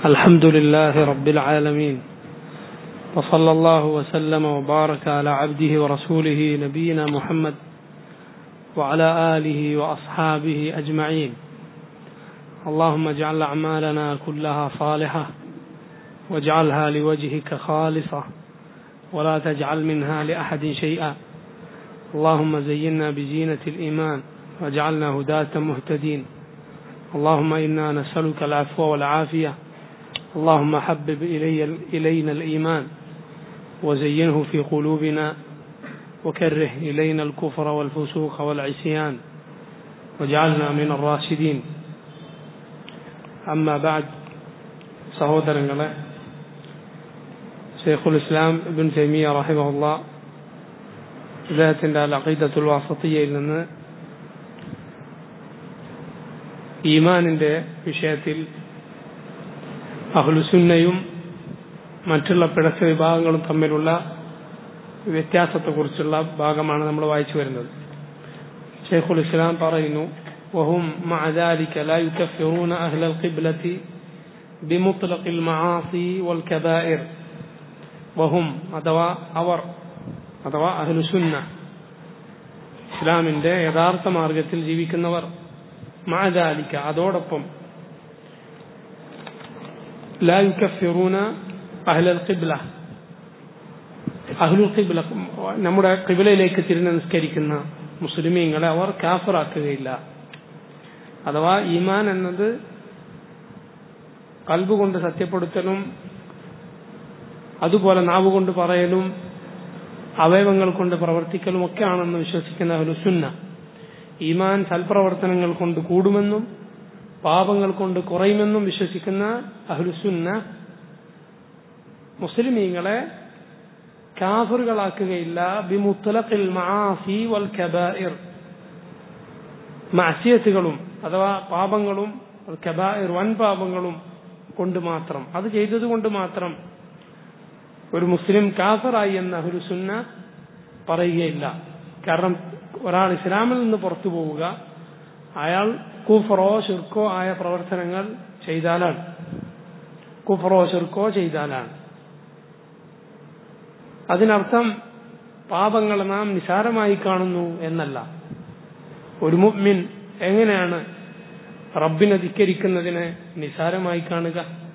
الحمد لله رب العالمين وصلى الله وسلم وبارك على عبده ورسوله نبينا محمد وعلى اله واصحابه اجمعين اللهم اجعل اعمالنا كلها صالحه واجعلها لوجهك خالصه ولا تجعل منها لاحد شيئا اللهم زينا بزينه الايمان واجعلنا هداه مهتدين اللهم انا نسالك العفو والعافيه اللهم حبب إلي إلينا الإيمان وزينه في قلوبنا وكره إلينا الكفر والفسوق والعصيان واجعلنا من الراشدين أما بعد സഹോദരങ്ങളെ ഷെയ്ഖുൽ ഇസ്ലാം ഇബിൻ തൈമിയ റഹിമഹുല്ല ഇദ്ദേഹത്തിൻ്റെ അൽ അഖീദത്തുൽ വാസത്തിയയിൽ നിന്ന് ഈമാനിൻ്റെ വിഷയത്തിൽ അഹ്ലുസുന്നയും മറ്റുള്ള പിഴച്ച വിഭാഗങ്ങളും തമ്മിലുള്ള വ്യത്യാസത്തെക്കുറിച്ചുള്ള ഭാഗമാണ് നമ്മൾ വായിച്ചു വരുന്നത് ഷെയ്ഖുൽ ഇസ്ലാം പറയുന്നു وهم مع ذلك لا يكفرون أهل القبلة بمطلق المعاصي والكبائر وهم അഥവാ അവർ അഥവാ അഹ്ലുസുന്ന ഇസ്ലാമിന്റെ യഥാർത്ഥ മാർഗത്തിൽ ജീവിക്കുന്നവർ മാതാലിക്ക അതോടൊപ്പം لا يكفرون أهل القبلة അഹ്ലുൽ ഖിബ്ല നമ്മുടെ ഖിബിലയിലേക്ക് തിരിഞ്ഞ് നിസ്കരിക്കുന്ന മുസ്ലിമീങ്ങളെ അവർ കാഫറാക്കുകയില്ല അഥവാ ഈമാൻ എന്നത് കൽബ് കൊണ്ട് സത്യപ്പെടുത്തലും അതുപോലെ നാവ് കൊണ്ട് പറയലും അവയവങ്ങൾ കൊണ്ട് പ്രവർത്തിക്കലും ഒക്കെയാണെന്ന് വിശ്വസിക്കുന്ന അഹ്ലുസുന്ന ഈമാൻ സൽപ്രവർത്തനങ്ങൾ കൊണ്ട് കൂടുമെന്നും പാപങ്ങൾ കൊണ്ട് കുറയുമെന്നും വിശ്വസിക്കുന്ന അഹ്ലുസുന്ന മുസ്ലിമീങ്ങളെ കാഫറുകളാക്കുകയില്ല ബിമുത്തലഖിൽ മആസി വൽ കബായിർ മഅസിയത്തുകളും അഥവാ പാപങ്ങളും കബായിർ വൻ പാപങ്ങളും കൊണ്ട് മാത്രം അത് ചെയ്തതുകൊണ്ട് മാത്രം ഒരു മുസ്ലിം കാഫറായി എന്ന് അഹ്ലുസുന്ന പറയുകയില്ല കാരണം ഒരാൾ ഇസ്ലാമിൽ നിന്ന് പുറത്തു പോവുക അയാൾ കുഫറോ ഷിർക്കോ ആയ പ്രവർത്തനങ്ങൾ ചെയ്താലാണ് കുഫറോ ഷിർക്കോ ചെയ്താലാണ് അതിനർത്ഥം പാപങ്ങൾ നാം നിസാരമായി കാണുന്നു എന്നല്ല ഒരു മുഅ്മിൻ എങ്ങനെയാണ് റബ്ബിനെ ധിക്കരിക്കുന്നതിനെ നിസാരമായി കാണുക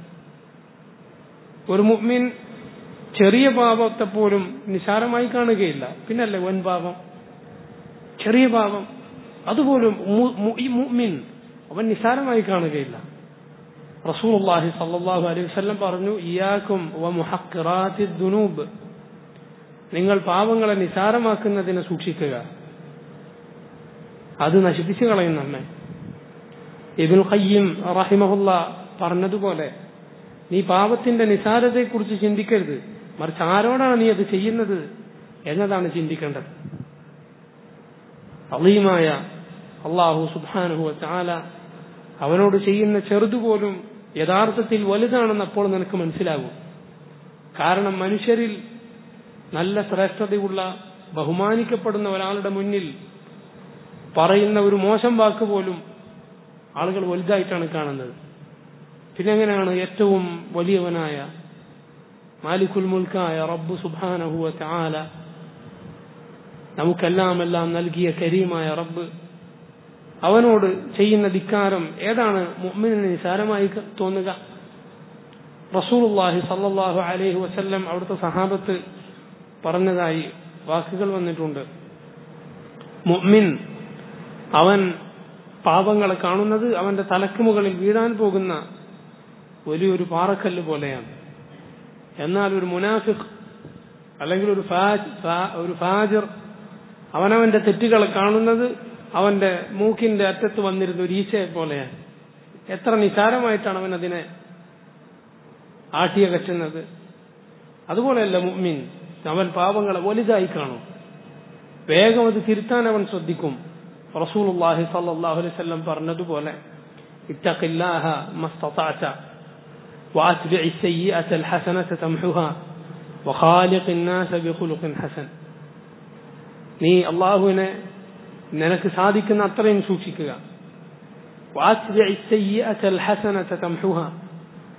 ഒരു മുഅ്മിൻ ചെറിയ പാപത്തെ പോലും നിസാരമായി കാണുകയില്ല പിന്നല്ലേ വൻ പാപം ചെറിയ പാപം അതുപോലും മുഅ്മിൻ അവൻ നിസാരമായി കാണുകയില്ല റസൂലുള്ളാഹി സല്ലല്ലാഹു അലൈഹി വസല്ലം പറഞ്ഞു ഇയാക്കും വ മുഹഖിറാത്തി ദുനൂബ് നിങ്ങൾ പാപങ്ങളെ നിസാരമാക്കുന്നതിനെ സൂക്ഷിക്കുക അത് നശിപ്പിച്ചു കളയും നമ്മെ ഇബിൻ ഖയ്യിം റഹിമഹുല്ല പറഞ്ഞതുപോലെ നീ പാപത്തിന്റെ നിസാരതയെക്കുറിച്ച് ചിന്തിക്കരുത് മറിച്ച് ആരോടാണ് നീ അത് ചെയ്യുന്നത് എന്നതാണ് ചിന്തിക്കേണ്ടത് അളീമായ അള്ളാഹു സുബാനുഹു ചാല അവനോട് ചെയ്യുന്ന ചെറുതുപോലും യഥാർത്ഥത്തിൽ വലുതാണെന്ന് അപ്പോൾ നിനക്ക് മനസ്സിലാകും കാരണം മനുഷ്യരിൽ നല്ല ശ്രേഷ്ഠതയുള്ള ബഹുമാനിക്കപ്പെടുന്ന ഒരാളുടെ മുന്നിൽ പറയുന്ന ഒരു മോശം വാക്ക് പോലും ആളുകൾ വലുതായിട്ടാണ് കാണുന്നത് പിന്നെ എങ്ങനെയാണ് ഏറ്റവും വലിയവനായ മാലിക്കുൽ മുൽക്കായ റബ്ബു സുബാനഹുവ ചാല നമുക്കെല്ലാം എല്ലാം നൽകിയ കരീമായ റബ്ബ് അവനോട് ചെയ്യുന്ന ധിക്കാരം ഏതാണ് മുഅ്മിനിന് നിസാരമായി തോന്നുക റസൂലുള്ളാഹി സല്ലല്ലാഹു അലൈഹി വസല്ലം അവിടുത്തെ സഹാബത്ത് പറഞ്ഞതായി വാക്കുകൾ വന്നിട്ടുണ്ട് മുഅ്മിൻ അവൻ പാപങ്ങളെ കാണുന്നത് അവന്റെ തലക്ക് മുകളിൽ വീഴാൻ പോകുന്ന വലിയൊരു പാറക്കല്ല് പോലെയാണ് എന്നാൽ ഒരു മുനാഫിഖ് അല്ലെങ്കിൽ ഒരു ഒരു ഫാജിർ അവനവന്റെ തെറ്റുകളെ കാണുന്നത് അവന്റെ മൂക്കിന്റെ അറ്റത്ത് വന്നിരുന്ന ഒരു ഈച്ചയെ പോലെയാണ് എത്ര നിസാരമായിട്ടാണ് അവൻ അതിനെ ആട്ടിയകറ്റുന്നത് അതുപോലെയല്ല മുഅ്മിൻ അവൻ പാപങ്ങളെ വലുതായി കാണും വേഗം അത് തിരുത്താൻ അവൻ ശ്രദ്ധിക്കും റസൂലുള്ളാഹി സ്വല്ലല്ലാഹു അലൈഹി വസല്ലം പറഞ്ഞതുപോലെ ഇത്തഖില്ലാഹ മസ്തതഅത وأتبع السيئة الحسنة تمحها وخالق الناس بخلق حسن നീ അള്ളാഹുവിനെ നിനക്ക് സാധിക്കുന്ന അത്രയും സൂക്ഷിക്കുക وأتبع السيئة الحسنة تمحها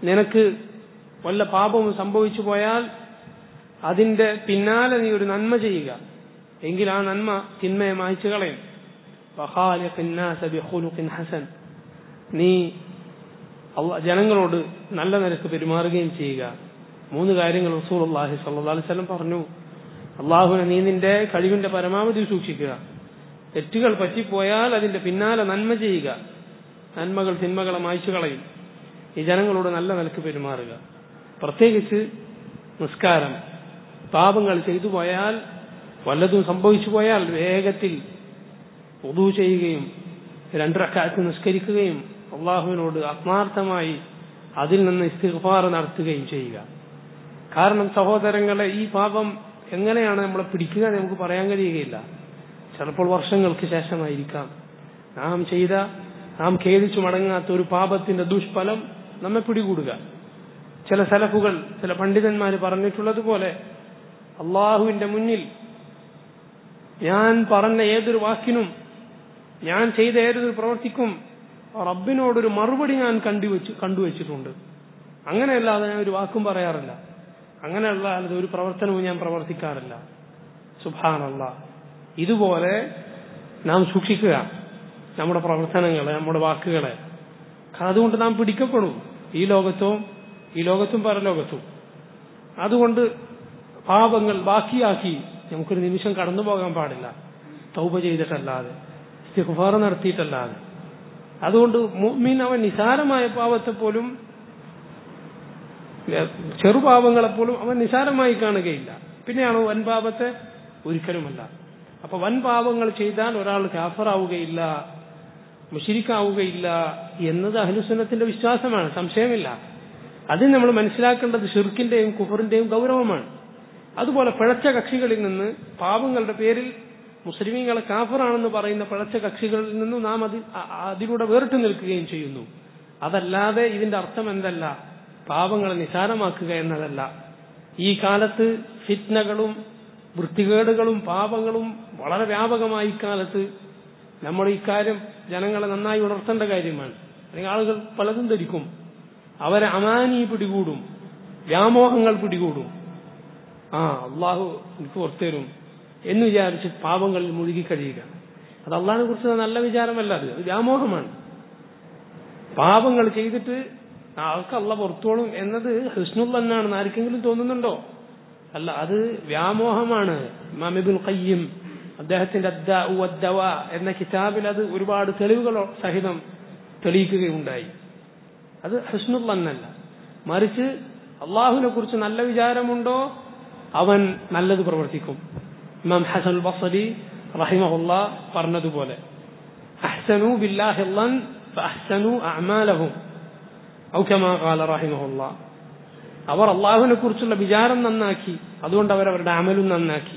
നിനക്ക് വല്ല പാപവും സംഭവിച്ചു പോയാൽ അതിന്റെ പിന്നാലെ നീ ഒരു നന്മ ചെയ്യുക എങ്കിൽ ആ നന്മ തിന്മയെ മായ്ച്ചു കളയും وخالق الناس بخلق حسن നീ അള്ളാ ജനങ്ങളോട് നല്ല നിലക്ക് പെരുമാറുകയും ചെയ്യുക മൂന്ന് കാര്യങ്ങൾ റസൂൽ അള്ളാഹി സല്ലാ അലൈവല്ലം പറഞ്ഞു അള്ളാഹുവിനെ നീ നിന്റെ കഴിവിന്റെ പരമാവധി സൂക്ഷിക്കുക തെറ്റുകൾ പറ്റിപ്പോയാൽ അതിന്റെ പിന്നാലെ നന്മ ചെയ്യുക നന്മകൾ തിന്മകളെ മായ്ച്ചു കളയും ഈ ജനങ്ങളോട് നല്ല നിലക്ക് പെരുമാറുക പ്രത്യേകിച്ച് നിസ്കാരം പാപങ്ങൾ ചെയ്തു പോയാൽ വല്ലതും സംഭവിച്ചു പോയാൽ വേഗത്തിൽ ഉദു ചെയ്യുകയും രണ്ടരക്കാലത്ത് നിസ്കരിക്കുകയും അള്ളാഹുവിനോട് ആത്മാർത്ഥമായി അതിൽ നിന്ന് ഇസ്തിഗ്ഫാർ നടത്തുകയും ചെയ്യുക കാരണം സഹോദരങ്ങളെ ഈ പാപം എങ്ങനെയാണ് നമ്മളെ പിടിക്കുക എന്ന് നമുക്ക് പറയാൻ കഴിയുകയില്ല ചിലപ്പോൾ വർഷങ്ങൾക്ക് ശേഷമായിരിക്കാം നാം ചെയ്ത നാം ഖേദിച്ചു മടങ്ങാത്ത ഒരു പാപത്തിന്റെ ദുഷ്ഫലം നമ്മെ പിടികൂടുക ചില സലഫുകൾ ചില പണ്ഡിതന്മാർ പറഞ്ഞിട്ടുള്ളതുപോലെ അള്ളാഹുവിന്റെ മുന്നിൽ ഞാൻ പറഞ്ഞ ഏതൊരു വാക്കിനും ഞാൻ ചെയ്ത ഏതൊരു പ്രവർത്തിക്കും റബ്ബിനോടൊരു മറുപടി ഞാൻ കണ്ടുവച്ചു കണ്ടുവച്ചിട്ടുണ്ട് അങ്ങനെയല്ലാതെ ഞാൻ ഒരു വാക്കും പറയാറില്ല അങ്ങനെയല്ലാതെ ഒരു പ്രവർത്തനവും ഞാൻ പ്രവർത്തിക്കാറില്ല സുഭാനല്ല ഇതുപോലെ നാം സൂക്ഷിക്കുക നമ്മുടെ പ്രവർത്തനങ്ങളെ നമ്മുടെ വാക്കുകളെ അതുകൊണ്ട് നാം പിടിക്കപ്പെടും ഈ ലോകത്തും ഈ ലോകത്തും പരലോകത്തും അതുകൊണ്ട് പാപങ്ങൾ ബാക്കിയാക്കി നമുക്കൊരു നിമിഷം കടന്നു പോകാൻ പാടില്ല തൗപ ചെയ്തിട്ടല്ലാതെ ഇസ്തിഗ്ഫാർ നടത്തിയിട്ടല്ലാതെ അതുകൊണ്ട് മുഅ്മിൻ അവൻ നിസാരമായ പാപത്തെ പോലും ചെറുപാപങ്ങളെപ്പോലും അവൻ നിസാരമായി കാണുകയില്ല പിന്നെയാണോ വൻ പാപത്തെ ഒരിക്കലുമല്ല അപ്പൊ വൻ പാപങ്ങൾ ചെയ്താൽ ഒരാൾ കാഫറാവുകയില്ല മുഷിരിക്കാവുകയില്ല എന്നത് അഹ്ലുസുന്നത്തിന്റെ വിശ്വാസമാണ് സംശയമില്ല അതിന് നമ്മൾ മനസ്സിലാക്കേണ്ടത് ഷിർക്കിന്റെയും കുഫറിന്റെയും ഗൗരവമാണ് അതുപോലെ പിഴച്ച കക്ഷികളിൽ നിന്ന് പാപങ്ങളുടെ പേരിൽ മുസ്ലിമീങ്ങളെ കാഫറാണെന്ന് പറയുന്ന പിഴച്ച കക്ഷികളിൽ നിന്നും നാം അതിൽ അതിലൂടെ വേറിട്ട് നിൽക്കുകയും ചെയ്യുന്നു അതല്ലാതെ ഇതിന്റെ അർത്ഥം എന്തല്ല പാപങ്ങളെ നിസാരമാക്കുക എന്നതല്ല ഈ കാലത്ത് ഫിറ്റ്നകളും വൃത്തികേടുകളും പാപങ്ങളും വളരെ വ്യാപകമായി ഇക്കാലത്ത് നമ്മൾ ഇക്കാര്യം ജനങ്ങളെ നന്നായി ഉണർത്തേണ്ട കാര്യമാണ് അല്ലെങ്കിൽ ആളുകൾ പലതും ധരിക്കും അവരെ അമാനി പിടികൂടും വ്യാമോഹങ്ങൾ പിടികൂടും ആ അള്ളാഹു എനിക്ക് പുറത്തേരും എന്ന് വിചാരിച്ച് പാപങ്ങളിൽ മുഴുകി കഴിയുക അത് അള്ളാഹിനെ കുറിച്ച് നല്ല വിചാരമല്ല അത് അത് വ്യാമോഹമാണ് പാപങ്ങൾ ചെയ്തിട്ട് ആൾക്ക് അള്ള പുറത്തോളും എന്നത് ഹൃഷ്ണുൽ എന്നാണെന്ന് ആർക്കെങ്കിലും തോന്നുന്നുണ്ടോ അല്ല അത് വ്യാമോഹമാണ് മമിബുൽ ഖയ്യം അദ്ദേഹത്തിന്റെ അദ്ദവ എന്ന കിതാബിൽ അത് ഒരുപാട് തെളിവുകൾ സഹിതം തെളിയിക്കുകയുണ്ടായി അത് ഹസ്നുൽ എന്നല്ല മറിച്ച് അള്ളാഹുവിനെ കുറിച്ച് നല്ല വിചാരമുണ്ടോ അവൻ നല്ലത് പ്രവർത്തിക്കും ഇമാം ഹസൻ ബസരി റഹിമഹുല്ല പറഞ്ഞതുപോലെ അഹ്സനു ബില്ലാഹില്ലൻ ഫഅഹ്സനു അഅമാലഹും ഔ കമാ ഖാല റഹിമഹുല്ല അവർ അള്ളാഹുവിനെ കുറിച്ചുള്ള വിചാരം നന്നാക്കി അതുകൊണ്ട് അവർ അവരുടെ അമലും നന്നാക്കി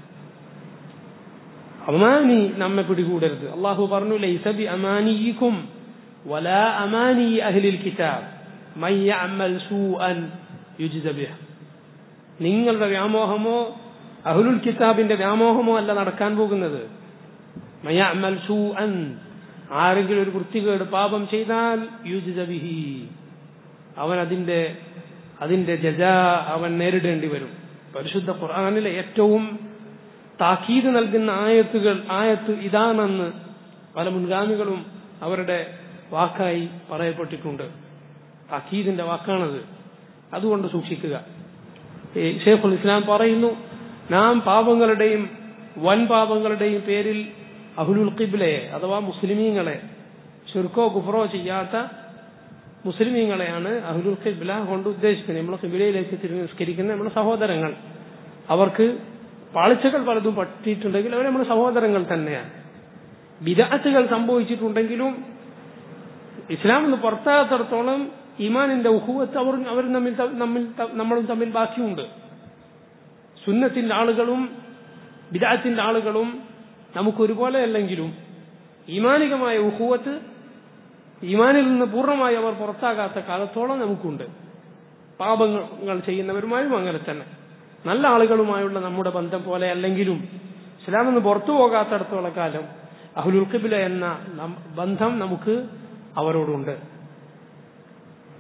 അമാനി നമ്മെ പിടികൂടരുത് അള്ളാഹു പറഞ്ഞു ലൈസബി അമാനിയിക്കും വലാ അമാനി അഹ്ലിൽ കിതാബ് മൻ യഅമൽ സൂഅൻ യുജ്സ ബിഹ് നിങ്ങളുടെ വ്യാമോഹമോ അഹ്ലുൽ കിതാബിന്റെ വ്യാമോഹമോ അല്ല നടക്കാൻ പോകുന്നത് മയഅമൽ സൂഅൻ ആരെങ്കിലും ഒരു വൃത്തികേട് പാപം ചെയ്താൽ യുജ്സ ബിഹി അവൻ അതിന്റെ അതിന്റെ ജജ അവൻ നേരിടേണ്ടി വരും പരിശുദ്ധ ഖുർആനിലെ ഏറ്റവും താക്കീത് നൽകുന്ന ആയത്തുകൾ ആയത്ത് ഇതാണെന്ന് പല മുൻഗാമികളും അവരുടെ വാക്കായി പറയപ്പെട്ടിട്ടുണ്ട് താക്കീദിന്റെ വാക്കാണത് അതുകൊണ്ട് സൂക്ഷിക്കുക ഷേഖുൽ ഇസ്ലാം പറയുന്നു നാം പാപങ്ങളുടെയും വൻ പാപങ്ങളുടെയും പേരിൽ അഹുലുൽ ഖിബ്ലയെ അഥവാ മുസ്ലിമീങ്ങളെ ചുരുക്കോ കുഫറോ ചെയ്യാത്ത മുസ്ലിമീങ്ങളെയാണ് അഹുലുൽ ഖിബ്ല കൊണ്ട് ഉദ്ദേശിക്കുന്നത് നമ്മൾ ഖിബിലയിലേക്ക് തിരിഞ്ഞ് നിസ്കരിക്കുന്ന നമ്മുടെ സഹോദരങ്ങൾ അവർക്ക് പാളിച്ചകൾ പലതും പറ്റിയിട്ടുണ്ടെങ്കിൽ അവർ നമ്മുടെ സഹോദരങ്ങൾ തന്നെയാണ് വിദാറ്റുകൾ സംഭവിച്ചിട്ടുണ്ടെങ്കിലും ഇസ്ലാം എന്ന് പുറത്താകത്തിടത്തോളം ഇമാനിന്റെ ഉഹുവത്ത് അവർ അവർ തമ്മിൽ നമ്മിൽ നമ്മളും തമ്മിൽ ബാക്കിയുണ്ട് സുന്നത്തിന്റെ ആളുകളും വിദാത്തിന്റെ ആളുകളും നമുക്ക് ഒരുപോലെ അല്ലെങ്കിലും ഈമാനികമായ ഉഹുവത്ത് ഈമാനിൽ നിന്ന് പൂർണ്ണമായി അവർ പുറത്താകാത്ത കാലത്തോളം നമുക്കുണ്ട് പാപങ്ങൾ ചെയ്യുന്നവരുമായും അങ്ങനെ തന്നെ നല്ല ആളുകളുമായുള്ള നമ്മുടെ ബന്ധം പോലെ അല്ലെങ്കിലും ഇസ്ലാം നിന്ന് പുറത്തു പോകാത്തടത്തോളം കാലം അഹുലുൽ ഖിബില എന്ന ബന്ധം നമുക്ക് അവരോടുണ്ട്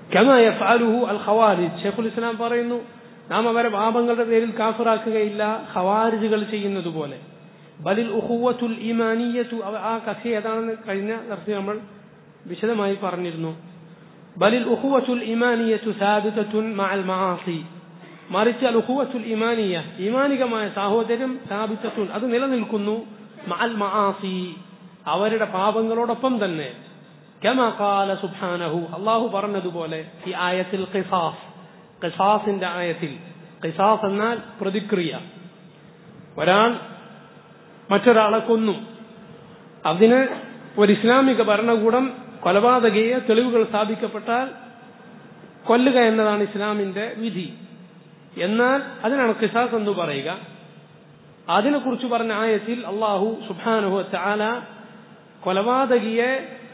കമ യഫ്അലുഹു അൽ ഖവാരിജ് ഷെയ്ഖുൽ ഇസ്ലാം പറയുന്നു നാം അവരെ പാപങ്ങളുടെ പേരിൽ കാഫിറാക്കുകയില്ല ഖവാരിജുകൾ ചെയ്യുന്നത് പോലെ ബലിൽ ഉഹുവത്തുൽ ഈമാനിയത്തു അവ- ആ കഥ ഏതാണെന്ന് കഴിഞ്ഞ ദർശനം നമ്മൾ വിശദമായി പറഞ്ഞിരുന്നു ബലിൽ ഉഹുവത്തുൽ ഈമാനിയത്തു സാദിതത്തുൻ മഅൽ മആസി മറിച്ച് അൽ ഉഹുവത്തുൽ ഈമാനിയ ഈമാനികമായ സാഹോദര്യം സാബിത്തത്തുൻ അത് നിലനിൽക്കുന്നു മഅൽ മആസി അവരുടെ പാപങ്ങളോടൊപ്പം തന്നെ കമ ഖാല സുബ്ഹാനഹു അള്ളാഹു പറഞ്ഞതുപോലെ ഈ ആയത്തിൽ ഖിസാസ് ഖിസാസിന്റെ ആയത്തിൽ ഖിസാസ് എന്നാൽ പ്രതിക്രിയ ഒരാൾ മറ്റൊരാളെ കൊന്നു അതിന് ഒരു ഇസ്ലാമിക ഭരണകൂടം കൊലപാതകയെ തെളിവുകൾ സ്ഥാപിക്കപ്പെട്ടാൽ കൊല്ലുക എന്നതാണ് ഇസ്ലാമിന്റെ വിധി എന്നാൽ അതിനാണ് ഖിസാസ് എന്ന് പറയുക അതിനെക്കുറിച്ച് പറഞ്ഞ ആയത്തിൽ അള്ളാഹു സുബാനുഹു ചാല കൊലപാതകിയെ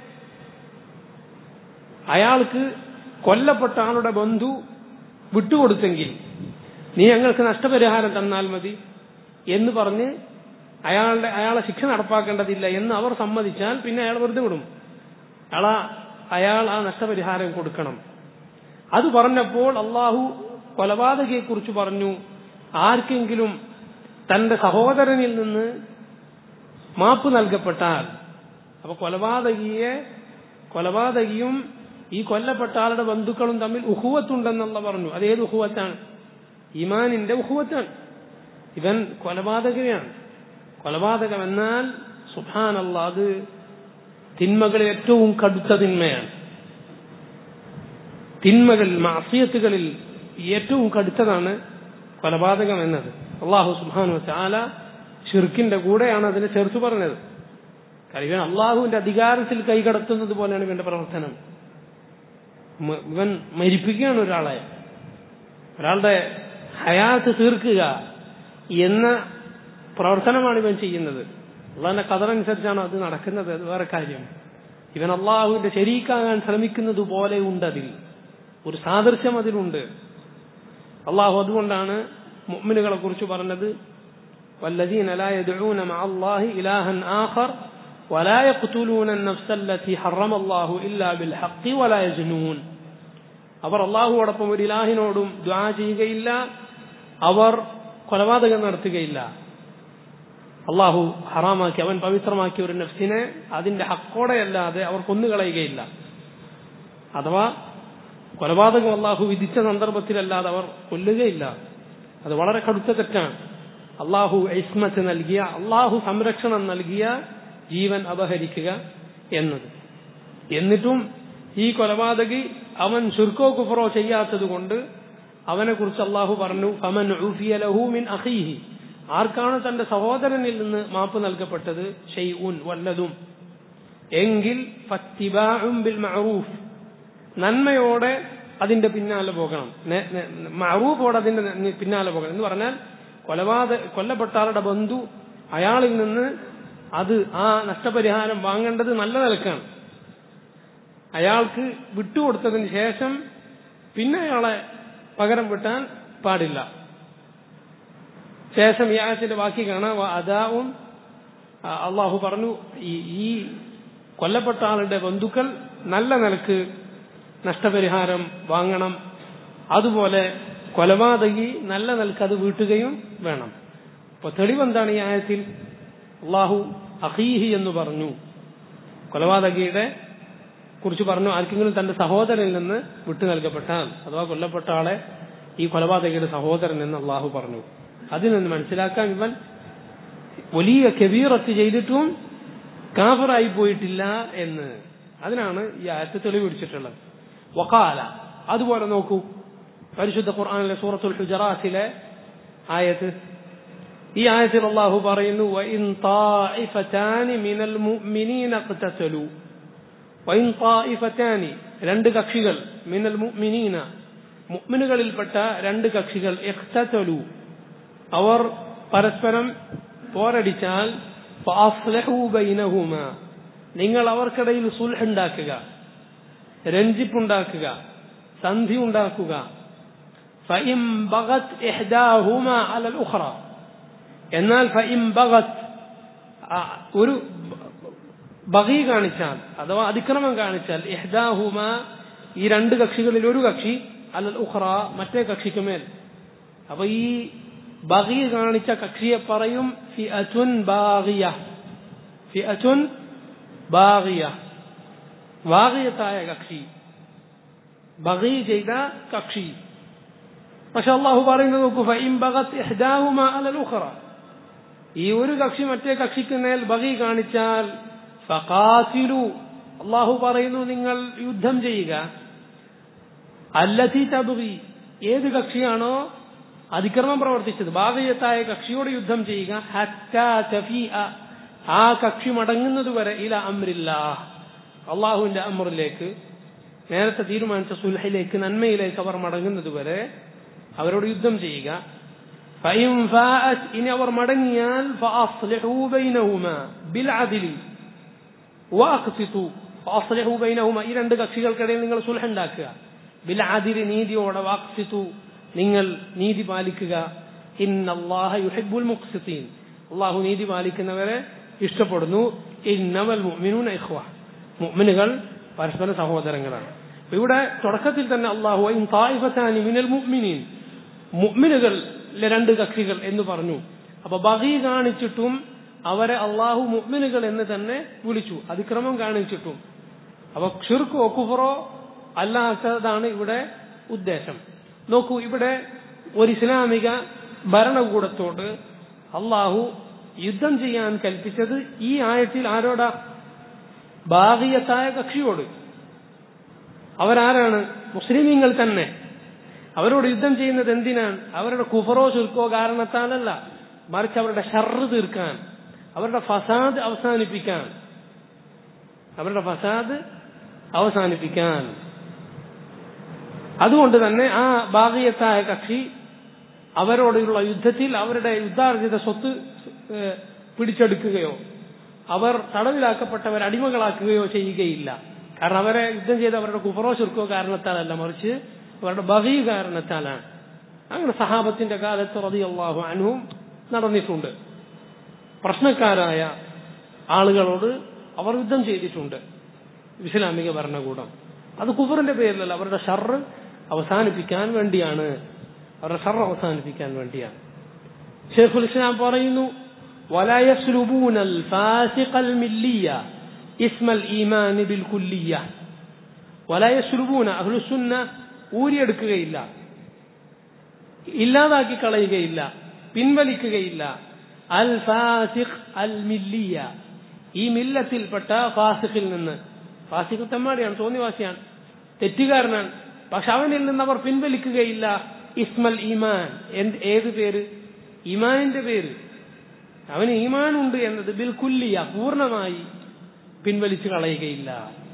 അയാൾക്ക് കൊല്ലപ്പെട്ട ആളുടെ ബന്ധു വിട്ടുകൊടുത്തെങ്കിൽ നീ ഞങ്ങൾക്ക് നഷ്ടപരിഹാരം തന്നാൽ മതി എന്ന് പറഞ്ഞ് അയാളുടെ അയാളെ ശിക്ഷ നടപ്പാക്കേണ്ടതില്ല എന്ന് അവർ സമ്മതിച്ചാൽ പിന്നെ അയാൾ വെറുതെ വിടും അയാൾ ആ- അയാൾ ആ നഷ്ടപരിഹാരം കൊടുക്കണം അത് പറഞ്ഞപ്പോൾ അള്ളാഹു കൊലപാതകയെ കുറിച്ച് പറഞ്ഞു ആർക്കെങ്കിലും തന്റെ സഹോദരനിൽ നിന്ന് മാപ്പ് നൽകപ്പെട്ടാൽ അപ്പൊ കൊലപാതകിയെ കൊലപാതകിയും ഈ കൊല്ലപ്പെട്ട ആളുടെ ബന്ധുക്കളും തമ്മിൽ ഉഹുവത്തുണ്ടെന്നുള്ള പറഞ്ഞു അത് ഏത് ഉഹുവത്താണ് ഇമാനിന്റെ ഉഹുവത്താണ് ഇവൻ കൊലപാതകയാണ് കൊലപാതകം എന്നാൽ സുഭാനല്ല അത് തിന്മകളിൽ ഏറ്റവും കടുത്ത തിന്മയാണ് തിന്മകളിൽ മാസിയത്തുകളിൽ ഏറ്റവും കടുത്തതാണ് കൊലപാതകം എന്നത് അള്ളാഹു സുബാനു ചാല ഷിർക്കിന്റെ കൂടെയാണ് അതിനെ ചേർത്ത് പറഞ്ഞത് കാരണം ഇവൻ അള്ളാഹുവിന്റെ അധികാരത്തിൽ കൈകടത്തുന്നത് പോലെയാണ് ഇവന്റെ പ്രവർത്തനം മ- ഇവൻ മരിപ്പിക്കുകയാണ് ഒരാളെ ഒരാളുടെ ഹയാത്ത് തീർക്കുക എന്ന പ്രവർത്തനമാണ് ഇവൻ ചെയ്യുന്നത് അള്ളാഹിന്റെ കഥറനുസരിച്ചാണ് അത് നടക്കുന്നത് അത് വേറെ കാര്യം ഇവൻ അള്ളാഹുവിന്റെ ശരീക്കാകാൻ ശ്രമിക്കുന്നത് പോലെ ഉണ്ട് അതിൽ ഒരു സാദൃശ്യം അതിലുണ്ട് അള്ളാഹു അതുകൊണ്ടാണ് മുഅ്മിനുകളെ കുറിച്ച് പറഞ്ഞത് والذين لا يدعون مع الله إلها آخر ولا يقتلون النفس التي حرم الله إلا بالحق ولا يزنون അവർ അള്ളാഹുവോടൊപ്പം ഒരു ഇലാഹിനോടും ദ്വാ ചെയ്യുകയില്ല അവർ കൊലപാതകം നടത്തുകയില്ല അള്ളാഹു ഹറാമാക്കി അവൻ പവിത്രമാക്കിയ ഒരു നഫ്സിനെ അതിന്റെ ഹക്കോടെയല്ലാതെ അവർ കൊന്നുകളയുകയില്ല അഥവാ കൊലപാതകം അള്ളാഹു വിധിച്ച സന്ദർഭത്തിലല്ലാതെ അവർ കൊല്ലുകയില്ല അത് വളരെ കടുത്ത തെറ്റാണ് അള്ളാഹു ഐസ്മത്ത് നൽകിയ അള്ളാഹു സംരക്ഷണം നൽകിയ ജീവൻ അപഹരിക്കുക എന്നത് എന്നിട്ടും ഈ കൊലപാതകി അവൻ ശുർക്കോ കുഫറോ ചെയ്യാത്തത് കൊണ്ട് അവനെ കുറിച്ച് അള്ളാഹു പറഞ്ഞു ഫമൻ ഉഫിയ ലഹു മിൻ അഖീഹി ആർക്കാണ് തന്റെ സഹോദരനിൽ നിന്ന് മാപ്പ് നൽകപ്പെട്ടത് ഷെയ്ഉൻ വല്ലതും എങ്കിൽ ഫത്തിബാഉം ബിൽ മഅറൂഫ് നന്മയോടെ അതിന്റെ പിന്നാലെ പോകണം നെ- നെ- മഅറൂഫോടെ അതിന്റെ നെ- പിന്നാലെ പോകണം എന്ന് പറഞ്ഞാൽ കൊലപാത കൊല്ലപ്പെട്ട ആളുടെ ബന്ധു അയാളിൽ നിന്ന് അത് ആ നഷ്ടപരിഹാരം വാങ്ങേണ്ടത് നല്ല നിലക്കാണ് അയാൾക്ക് വിട്ടുകൊടുത്തതിന് ശേഷം പിന്നെ അയാളെ പകരം വിട്ടാൻ പാടില്ല ശേഷം ഈ ആയത്തിന്റെ ബാക്കി കാണാം അതാവും അള്ളാഹു പറഞ്ഞു ഈ ഈ കൊല്ലപ്പെട്ട ആളുടെ ബന്ധുക്കൾ നല്ല നിലക്ക് നഷ്ടപരിഹാരം വാങ്ങണം അതുപോലെ കൊലപാതകി നല്ല നിലക്ക് അത് വീട്ടുകയും വേണം അപ്പൊ തെളിവെന്താണ് ഈ ആയത്തിൽ അള്ളാഹു അഹീഹി എന്ന് പറഞ്ഞു കൊലപാതകിയുടെ കുറിച്ച് പറഞ്ഞു ആർക്കെങ്കിലും തന്റെ സഹോദരനിൽ നിന്ന് വിട്ടു നൽകപ്പെട്ടാൽ അഥവാ കൊല്ലപ്പെട്ട ആളെ ഈ കൊലപാതകിയുടെ സഹോദരൻ എന്ന് അള്ളാഹു പറഞ്ഞു അതിൽ നിന്ന് മനസ്സിലാക്കാൻ ഇവൻ വലിയ കബീറത്ത് ചെയ്തിട്ടും കാഫറായി പോയിട്ടില്ല എന്ന് അതിനാണ് ഈ ആയത്ത് തെളിവ് പിടിച്ചിട്ടുള്ളത് വക്കാല അതുപോലെ നോക്കൂ പരിശുദ്ധ ഖുർആാനിലെ സൂറത്തുൽ ഹുജറാത്തിലെ ആയത്ത് ഈ ആയത്തിൽ അള്ളാഹു പറയുന്നു وَإِن طَائِفَتَانِ مِنَ الْمُؤْمِنِينَ اقْتَتَلُوا وَإِن طَائِفَتَانِ രണ്ട് കക്ഷികൾ മിനൽ മുഅ്മിനീന മുഅ്മിനുകളിൽപ്പെട്ട രണ്ട് കക്ഷികൾ ഇഖ്തതലു അവർ പരസ്പരം പോരടിച്ചാൽ ഫഅസ്ലഹു ബൈനഹുമ നിങ്ങൾ അവർക്കിടയിൽ സുൽഹ് ഉണ്ടാക്കുക രഞ്ജിപ്പുണ്ടാക്കുക സന്ധി ഉണ്ടാക്കുക ഫഇം ബഗത് ഇഹ്ദാഹുമ അലൽ ഉഖ്റ എന്നാൽ ഫഇം ബഗത് ആ, ഒരു ബഗി കാണിച്ചാൽ അഥവാ അതിക്രമം കാണിച്ചാൽ ഇഹ്ദാഹുമ ഈ രണ്ട് കക്ഷികളിൽ ഒരു കക്ഷി അൽ ഉഖ്റ മറ്റേ കക്ഷിക്ക് മേൽ അപ്പൊ ഈ ബഗി കാണിച്ച കക്ഷിയെ പറയും ഫിഅത്തുൻ ബാഗിയ ഫിഅത്തുൻ ബാഗിയ വാഗിയത്തായ കക്ഷി ബഗി ചെയ്ത കക്ഷി പക്ഷെ അള്ളാഹു പറയുന്നത് നോക്കൂ ഫഇൻ ബഗത് ഇഹ്ദാഹുമ അലൽ ഉഖ്റ ഈ ഒരു കക്ഷി മറ്റേ കക്ഷിക്ക് മേൽ ബഗി കാണിച്ചാൽ ഫഖാതിലു അള്ളാഹു പറയുന്നു നിങ്ങൾ യുദ്ധം ചെയ്യുക അല്ലത്തി തബുകി ഏത് കക്ഷിയാണോ അതിക്രമം പ്രവർത്തിച്ചത് ബാധയത്തായ കക്ഷിയോട് യുദ്ധം ചെയ്യുക ഹത്താ തഫീഅ ആ കക്ഷി മടങ്ങുന്നത് വരെ ഇല അമ്രില്ല അള്ളാഹുവിന്റെ അമറിലേക്ക് നേരത്തെ തീരുമാനിച്ച സുൽഹിലേക്ക് നന്മയിലേക്ക് അവർ മടങ്ങുന്നത് വരെ അവരോട് യുദ്ധം ചെയ്യുക فإن فاءت إن അവർ മടങ്ങിയാൽ فأصلحوا بينهما بالعدل وأقسطوا فأصلحوا بينهما ഈ രണ്ട് കക്ഷികൾക്കിടയിൽ നിങ്ങൾ സുൽഹ് ഉണ്ടാക്കുക ബിൽ ആദിൽ നീതിയോടെ വാക്സിത്തു നിങ്ങൾ നീതി പാലിക്കുക ഇന്നല്ലാഹ യുഹിബ്ബുൽ മുഖ്സിത്തീൻ അള്ളാഹു നീതി പാലിക്കുന്നവരെ ഇഷ്ടപ്പെടുന്നു ഇന്നവൽ മുഅ്മിനൂന ഇഖ്വ മുഅ്മിനുകൾ പരസ്പര സഹോദരങ്ങളാണ് അപ്പൊ ഇവിടെ തുടക്കത്തിൽ തന്നെ അള്ളാഹു ഇൻ തായിഫത്താനി മിനൽ മുഅ്മിനീൻ മുഅ്മിനുകളിലെ രണ്ട് കക്ഷികൾ എന്ന് പറഞ്ഞു അപ്പൊ ബഗി കാണിച്ചിട്ടും അവരെ അള്ളാഹു മുഅ്മിനുകൾ എന്ന് തന്നെ വിളിച്ചു അതിക്രമം കാണിച്ചിട്ടും അപ്പൊ ഷിർക്കോ കുഫറോ അല്ലാത്തതാണ് ഇവിടെ ഉദ്ദേശം നോക്കൂ ഇവിടെ ഒരു ഇസ്ലാമിക ഭരണകൂടത്തോട് അള്ളാഹു യുദ്ധം ചെയ്യാൻ കൽപ്പിച്ചത് ഈ ആയത്തിൽ ആരോടാ ഭാഗീയത്തായ കക്ഷിയോട് അവരാരാണ് മുസ്ലിമീങ്ങൾ തന്നെ അവരോട് യുദ്ധം ചെയ്യുന്നത് എന്തിനാണ് അവരുടെ കുഫറോ ചുരുക്കോ കാരണത്താലല്ല മറിച്ച് അവരുടെ ഷർറ് തീർക്കാൻ അവരുടെ ഫസാദ് അവസാനിപ്പിക്കാൻ അവരുടെ ഫസാദ് അവസാനിപ്പിക്കാൻ അതുകൊണ്ട് തന്നെ ആ ഭാഗീയത്തായ കക്ഷി അവരോടുള്ള യുദ്ധത്തിൽ അവരുടെ യുദ്ധാർജിത സ്വത്ത് ഏഹ്, പിടിച്ചെടുക്കുകയോ അവർ തടവിലാക്കപ്പെട്ടവർ അടിമകളാക്കുകയോ ചെയ്യുകയില്ല കാരണം അവരെ യുദ്ധം ചെയ്ത് അവരുടെ കുഫറോ ചുരുക്കോ കാരണത്താലല്ല മറിച്ച് അവരുടെ ബഹീ കാരണത്താലാണ് അങ്ങനെ സഹാബത്തിന്റെ കാലത്ത് റളിയല്ലാഹു അൻഹും നടന്നിട്ടുണ്ട് പ്രശ്നക്കാരായ ആളുകളോട് അവർ യുദ്ധം ചെയ്തിട്ടുണ്ട് ഇസ്ലാമിക ഭരണകൂടം അത് കുഫറിന്റെ പേരിലല്ല അവരുടെ ഷർറ് അവസാനിപ്പിക്കാൻ വേണ്ടിയാണ് അവരുടെ ഷർറ് അവസാനിപ്പിക്കാൻ വേണ്ടിയാണ് ഷെയ്ഖുൽ ഇസ്ലാം പറയുന്നു ولا يسلبون الفاسق الملية اسم الإيمان بالكلية ولا يسلبون أهل السنة ഊരിയെടുക്കുകയില്ല ഇല്ലാതാക്കി കളയുകയില്ല പിൻവലിക്കുകയില്ല അൽ ഫാസിഖ് അൽ മില്ലിയ ഈ മില്ലത്തിൽപ്പെട്ട ഫാസിഖിൽ നിന്ന് ഫാസിഖ് തെമ്മാടിയാണ് തോന്നിവാസിയാണ് തെറ്റുകാരനാണ് പക്ഷെ അവനിൽ നിന്ന് അവർ പിൻവലിക്കുകയില്ല ഇസ്മൽ ഈമാൻ എന്ത് ഏത് പേര് ഈമാനിന്റെ പേര് അവന് ഈമാൻ ഉണ്ട് എന്നത് ബിൽക്കുല്ലിയ പൂർണ്ണമായി പിൻവലിച്ചു കളയുകയില്ല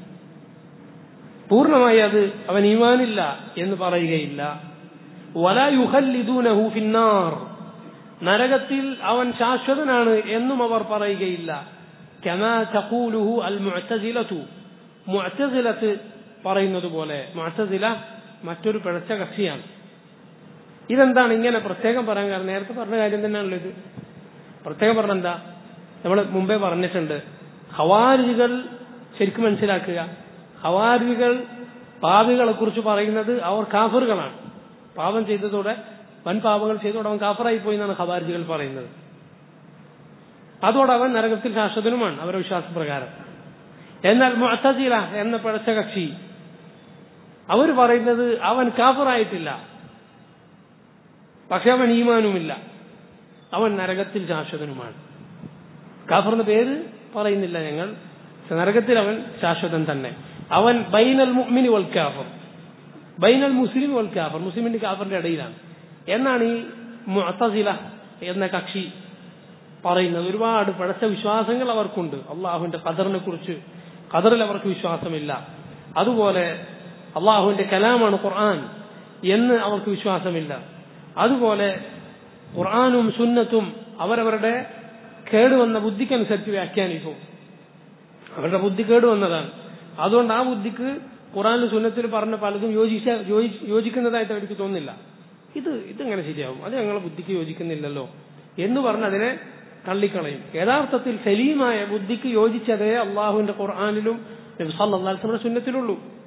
പൂർണ്ണമായി അത് അവൻ ഈമാനില്ല എന്ന് പറയുകയില്ല വല യുഹല്ലിദൂനഹു ഫിന്നാർ നരകത്തിൽ അവൻ ശാശ്വതനാണ് എന്നും അവർ പറയുകയില്ല കമാ തഖൂലുഹു അൽ മുഅ്തസിലതു മുഅ്തസിലത്ത് പറയുന്നത് പോലെ മുഅ്തസില മറ്റൊരു പിഴച്ച കക്ഷിയാണ് ഇതെന്താണ് ഇങ്ങനെ പ്രത്യേകം പറയാൻ കാരണം നേരത്തെ പറഞ്ഞ കാര്യം തന്നെയാണല്ലോ ഇത് പ്രത്യേകം പറഞ്ഞ എന്താ നമ്മൾ മുമ്പേ പറഞ്ഞിട്ടുണ്ട് ഹവാരികൾ ശരിക്കും മനസ്സിലാക്കുക ഹവാരികൾ പാപികളെ കുറിച്ച് പറയുന്നത് അവർ കാഫറുകളാണ് പാപം ചെയ്തതോടെ വൻ പാപങ്ങൾ ചെയ്തതോടെ അവൻ കാഫറായി പോയി എന്നാണ് ഹവാരികൾ പറയുന്നത് അതോടെ അവൻ നരകത്തിൽ ശാശ്വതനുമാണ് അവരുടെ വിശ്വാസപ്രകാരം എന്നാൽ മുഅത്തസില എന്ന പിഴച്ച കക്ഷി അവർ പറയുന്നത് അവൻ കാഫറായിട്ടില്ല പക്ഷെ അവൻ ഈമാനുമില്ല അവൻ നരകത്തിൽ ശാശ്വതനുമാണ് കാഫർ എന്ന പേര് പറയുന്നില്ല ഞങ്ങൾ പക്ഷെ നരകത്തിൽ അവൻ ശാശ്വതൻ തന്നെ അവൻ ബൈനൽ മുഅ്മിനി വൽ കാഫർ ബൈനൽ മുസ്ലിം വൽ കാഫർ മുസ്ലിമിന്റെ കാഫറിന്റെ ഇടയിലാണ് എന്നാണ് ഈ മുഅത്തസില എന്ന കക്ഷി പറയുന്നത് ഒരുപാട് പഴച്ച വിശ്വാസങ്ങൾ അവർക്കുണ്ട് അള്ളാഹുവിന്റെ ഖദറിനെ കുറിച്ച് ഖദറിൽ അവർക്ക് വിശ്വാസമില്ല അതുപോലെ അള്ളാഹുവിന്റെ കലാമാണ് ഖുർആൻ എന്ന് അവർക്ക് വിശ്വാസമില്ല അതുപോലെ ഖുർആാനും സുന്നത്തും അവരവരുടെ കേടുവന്ന ബുദ്ധിക്കനുസരിച്ച് വ്യാഖ്യാനിക്കും അവരുടെ ബുദ്ധി കേടുവന്നതാണ് അതുകൊണ്ട് ആ ബുദ്ധിക്ക് ഖുറാനും സുന്നത്തിൽ പറഞ്ഞ പലതും യോജിച്ച യോജി- യോജിക്കുന്നതായിട്ട് അവർക്ക് തോന്നുന്നില്ല ഇത് ഇതെങ്ങനെ ശരിയാവും അത് ഞങ്ങളെ ബുദ്ധിക്ക് യോജിക്കുന്നില്ലല്ലോ എന്ന് പറഞ്ഞ് അതിനെ തള്ളിക്കളയും യഥാർത്ഥത്തിൽ സലീമായ ബുദ്ധിക്ക് യോജിച്ചതേ അള്ളാഹുവിന്റെ ഖുർആാനിലും നബി സല്ലല്ലാഹു അലൈഹി വസല്ലം സുന്നത്തിലുള്ളൂ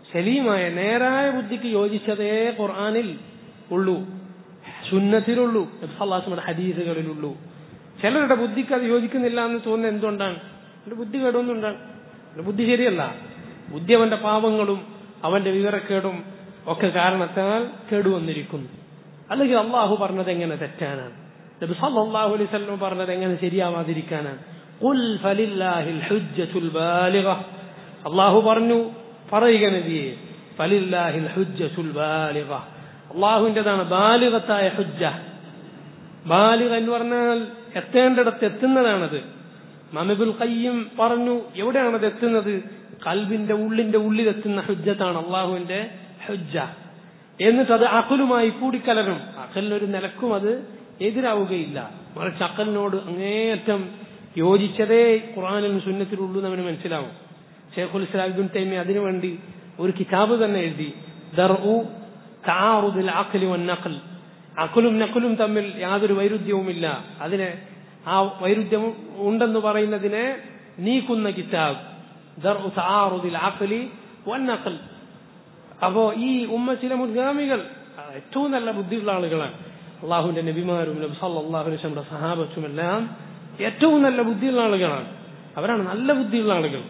സലീമായ നേരായ ബുദ്ധിക്ക് യോജിച്ചതേ ഖുർആനിൽ ഉള്ളൂ സുന്നത്തിലുള്ളൂ നബ്സല്ലാസ്മയുടെ ഹദീസുകളിലുള്ളൂ ചിലരുടെ ബുദ്ധിക്ക് അത് യോജിക്കുന്നില്ല എന്ന് തോന്നുന്നത് എന്തുകൊണ്ടാണ് അവന്റെ ബുദ്ധി കേടൊന്നുണ്ടാണ് അവന്റെ ബുദ്ധി ശരിയല്ല ബുദ്ധി അവന്റെ പാപങ്ങളും അവന്റെ വിവരക്കേടും ഒക്കെ കാരണത്താൽ കേടുവന്നിരിക്കുന്നു അല്ലെങ്കിൽ അള്ളാഹു പറഞ്ഞത് എങ്ങനെ തെറ്റാനാണ് നബി സല്ലല്ലാഹു അലൈഹി വസല്ലം പറഞ്ഞത് എങ്ങനെ ശരിയാവാതിരിക്കാനാണ് ഖുൽ ഫലില്ലാഹിൽ ഹുജ്ജത്തുൽ ബാലിഗ അള്ളാഹു പറഞ്ഞു പറയുക നബിയെ ഫലില്ലാഹിൽ ഹുജ്ജത്തുൽ ബാലിഗ അള്ളാഹുവിൻ്റെതാണ് ബാലികത്തായ ഹുജ്ജ ബാലിക എന്ന് പറഞ്ഞാൽ എത്തേണ്ടിടത്ത് എത്തുന്നതാണത് മമിബുൽ കയ്യും പറഞ്ഞു എവിടെയാണത് എത്തുന്നത് കൽബിന്റെ ഉള്ളിന്റെ ഉള്ളിലെത്തുന്ന ഹുജ്ജത്താണ് അള്ളാഹുവിന്റെ ഹുജ്ജ എന്നിട്ട് അത് അഖലുമായി കൂടിക്കലരും അഖലിനൊരു നിലക്കും അത് എതിരാവുകയില്ല മറിച്ച് അഖലിനോട് അങ്ങേയറ്റം യോജിച്ചതേ ഖുറാനിലും സുന്നത്തിലുള്ളൂ എന്ന് അവന് മനസ്സിലാവും ഷേഖുൽ ഇസ്ലാം തൈമി അതിനുവേണ്ടി ഒരു കിതാബ് തന്നെ എഴുതി ദർഉ താറുദിൽ അഖലി വൻ നഖൽ അഖലും നഖലും തമ്മിൽ യാതൊരു വൈരുദ്ധ്യവുമില്ല അതിനെ ആ വൈരുദ്ധ്യം ഉണ്ടെന്ന് പറയുന്നതിനെ നീക്കുന്ന കിതാബ് ദർഉ താറുദിൽ അഖലി വൻ നഖൽ അപ്പോ ഈ ഉമ്മ ചില മുൻഗാമികൾ ഏറ്റവും നല്ല ബുദ്ധിയുള്ള ആളുകളാണ് അള്ളാഹുവിന്റെ നബിമാരും നബി സല്ലല്ലാഹു അലൈഹി വസല്ലമയുടെ സഹാബത്തും എല്ലാം ഏറ്റവും നല്ല ബുദ്ധിയുള്ള ആളുകളാണ് അവരാണ് നല്ല ബുദ്ധിയുള്ള ആളുകൾ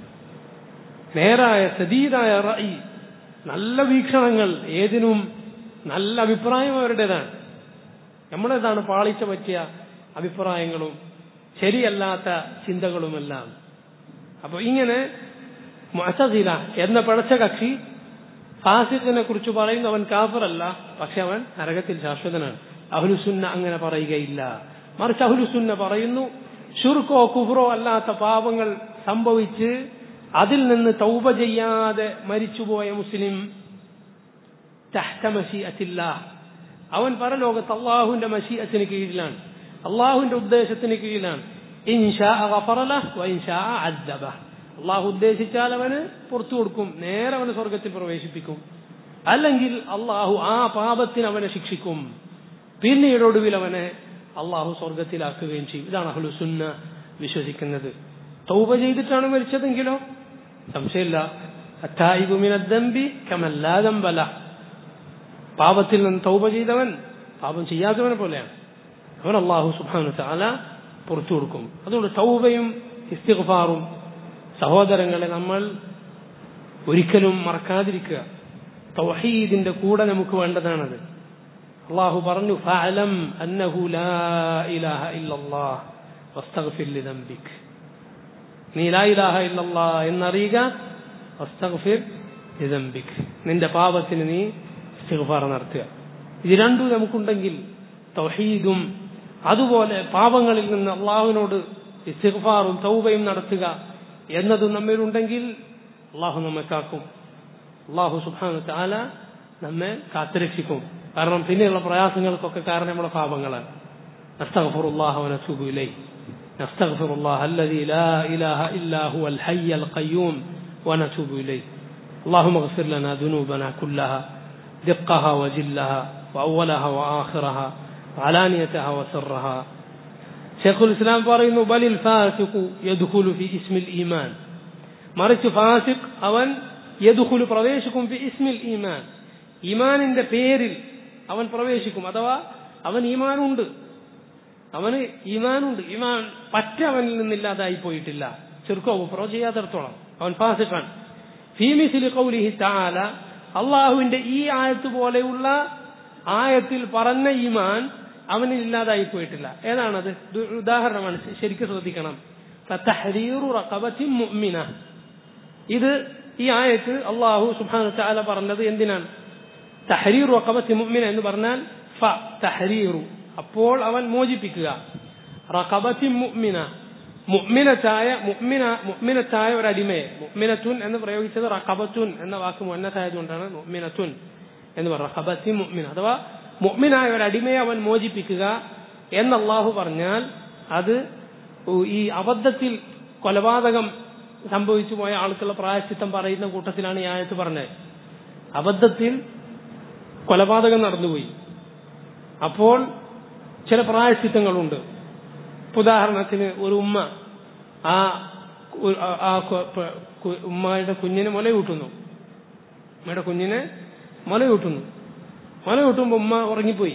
നേരായ സദീദായ റഈ നല്ല വീക്ഷണങ്ങൾ ഏതിനും നല്ല അഭിപ്രായം അവരുടേതാണ് നമ്മുടേതാണ് പാളിച്ച പറ്റിയ അഭിപ്രായങ്ങളും ശരിയല്ലാത്ത ചിന്തകളുമെല്ലാം അപ്പൊ ഇങ്ങനെ മുഅത്തസില എന്ന പിഴച്ച കക്ഷി ഫാസിഖിനെ കുറിച്ച് പറയുന്നു അവൻ കാഫറല്ല പക്ഷെ അവൻ നരകത്തിൽ ശാശ്വതനാണ് അഹ്ലുസുന്ന അങ്ങനെ പറയുകയില്ല മറിച്ച് അഹ്ലുസുന്ന പറയുന്നു ഷുർക്കോ കുഫറോ അല്ലാത്ത പാപങ്ങൾ സംഭവിച്ച് അതിൽ നിന്ന് തൗബ ചെയ്യാതെ മരിച്ചുപോയ മുസ്ലിം തഹ്തമശീഅത്തില്ല അവൻ പരലോകത്ത് അള്ളാഹുവിന്റെ മഷീഅത്തിന് കീഴിലാണ് അള്ളാഹുവിന്റെ ഉദ്ദേശത്തിന് കീഴിലാണ് ഇൻഷാ ഇൻഷാ അദ്ദബ അള്ളാഹു ഉദ്ദേശിച്ചാൽ അവന് പുറത്തു കൊടുക്കും നേരെ അവന് സ്വർഗത്തിൽ പ്രവേശിപ്പിക്കും അല്ലെങ്കിൽ അള്ളാഹു ആ പാപത്തിന് അവനെ ശിക്ഷിക്കും പിന്നീട് ഒടുവിൽ അവനെ അള്ളാഹു സ്വർഗത്തിലാക്കുകയും ചെയ്യും ഇതാണ് അഹ്ലു സുന്ന വിശ്വസിക്കുന്നത് തൗബ ചെയ്തിട്ടാണ് മരിച്ചതെങ്കിലോ സംശയമില്ല അറ്റായിബുമിനദ്ദമ്പി കമല്ലാദമ്പല പാപത്തിൽ നിന്ന് തൗബ ചെയ്തവൻ പാപം ചെയ്യാത്തവനെ പോലെയാണ് അവൻ അള്ളാഹു സുബാനു താല പുറത്തു കൊടുക്കും അതുകൊണ്ട് തൗബയും ഇസ്തിഗ്ഫാറും സഹോദരങ്ങളെ നമ്മൾ ഒരിക്കലും മറക്കാതിരിക്കുക തൗഹീദിന്റെ കൂടെ നമുക്ക് വേണ്ടതാണത് അള്ളാഹു പറഞ്ഞു ഫഅലം അന്നഹു ലാ ഇലാഹ ഇല്ലല്ലാഹ് വസ്തഗ്ഫിർ ലിദംബിക് നീ ലാ ഇലാഹ ഇല്ലല്ലാഹ് എന്നറിയുക വസ്തഗ്ഫിർ ലിദംബിക് നിന്റെ പാപത്തിന് നീ ഇസ്തിഗ്ഫാർ നടത്തുക ഇത് രണ്ടും നമുക്കുണ്ടെങ്കിൽ തൗഹീദും അതുപോലെ പാപങ്ങളിൽ നിന്ന് അള്ളാഹുവിനോട് ഇസ്തിഗ്ഫാറും തൗബയും നടത്തുക എന്നതും നമ്മിലുണ്ടെങ്കിൽ അള്ളാഹു നമ്മെ കാക്കും അള്ളാഹു സുബാന താല നമ്മെ കാത്തുരക്ഷിക്കും കാരണം പിന്നെയുള്ള പ്രയാസങ്ങൾക്കൊക്കെ കാരണം നമ്മുടെ പാപങ്ങളാണ് نستغفر ونتوب إليه نستغفر الله الذي لا إله إلا هو الحي القيوم ونتوب إليه اللهم اغفر لنا ذنوبنا كلها دقها وجلها وأولها وآخرها وعلانيتها وسرها ഷെയ്ഖുൽ ഇസ്ലാം പറയുന്നു ബലിൽ ഫാസിഖു യദ്ഖുലു ഫി ഇസ്മിൽ ഈമാൻ മറിച്ച് ഫാസിഖ് അവൻ യദ്ഖുലു പ്രവേശിക്കും ഫി ഇസ്മിൽ ഈമാൻ ഈമാനിന്റെ പേരിൽ അവൻ പ്രവേശിക്കും അഥവാ അവൻ ഈമാനുണ്ട് അവന് ഈമാനുണ്ട് ഈമാൻ പറ്റ അവനിൽ നിന്നില്ലാതായി പോയിട്ടില്ല ചെറുക്കോ പ്രോ ചെയ്യാത്തിടത്തോളം അവൻ ഫാസിഖാണ് ഫീമിസിൽ കൗലിഹി താല അള്ളാഹുവിന്റെ ഈ ആയത്ത് പോലെയുള്ള ആയത്തിൽ പറഞ്ഞ ഈമാൻ അവനിൽ ഇല്ലാതായി പോയിട്ടില്ല ഏതാണത് ഉദാഹരണമാണ് ശരിക്കും ശ്രദ്ധിക്കണം മുഅ്മിന ഇത് ഈ ആയത്ത് അള്ളാഹു സുബ്ഹാനഹു തആല പറഞ്ഞത് എന്തിനാണ് തഹരീറു റഖബത്തി മുഅ്മിന എന്ന് പറഞ്ഞാൽ ഫ തഹരീറു അപ്പോൾ അവൻ മോചിപ്പിക്കുക റഖബത്തി മുഅ്മിന മുഅ്മിനത്തായ മുഅ്മിന മുഅ്മിനത്തായ ഒരു അടിമയെ മുഅ്മിനത്തുൻ എന്ന് പ്രയോഗിച്ചത് റഖബത്തുൻ എന്ന വാക്ക് മുന്നത്തായതുകൊണ്ടാണ് മുഅ്മിനത്തുൻ എന്ന് പറഞ്ഞ റഖബത്തി മുഅ്മിന അഥവാ മുഅ്മിനായ ഒരു അടിമയെ അവൻ മോചിപ്പിക്കുക എന്ന് അള്ളാഹു പറഞ്ഞാൽ അത് ഈ അബദ്ധത്തിൽ കൊലപാതകം സംഭവിച്ചു പോയ ആൾക്കുള്ള പ്രായശ്ചിത്തം പറയുന്ന കൂട്ടത്തിലാണ് ഈ ആയത്ത് പറഞ്ഞത് അബദ്ധത്തിൽ കൊലപാതകം നടന്നുപോയി അപ്പോൾ ചില പ്രായശ്ചിത്തങ്ങളുണ്ട് ഉദാഹരണത്തിന് ഒരു ഉമ്മ ആ ആ ഉമ്മയുടെ കുഞ്ഞിന് മുല കൂട്ടുന്നു ഉമ്മയുടെ കുഞ്ഞിനെ മുലയൂട്ടുന്നു മുലയൂട്ടുമ്പോൾ ഉമ്മ ഉറങ്ങിപ്പോയി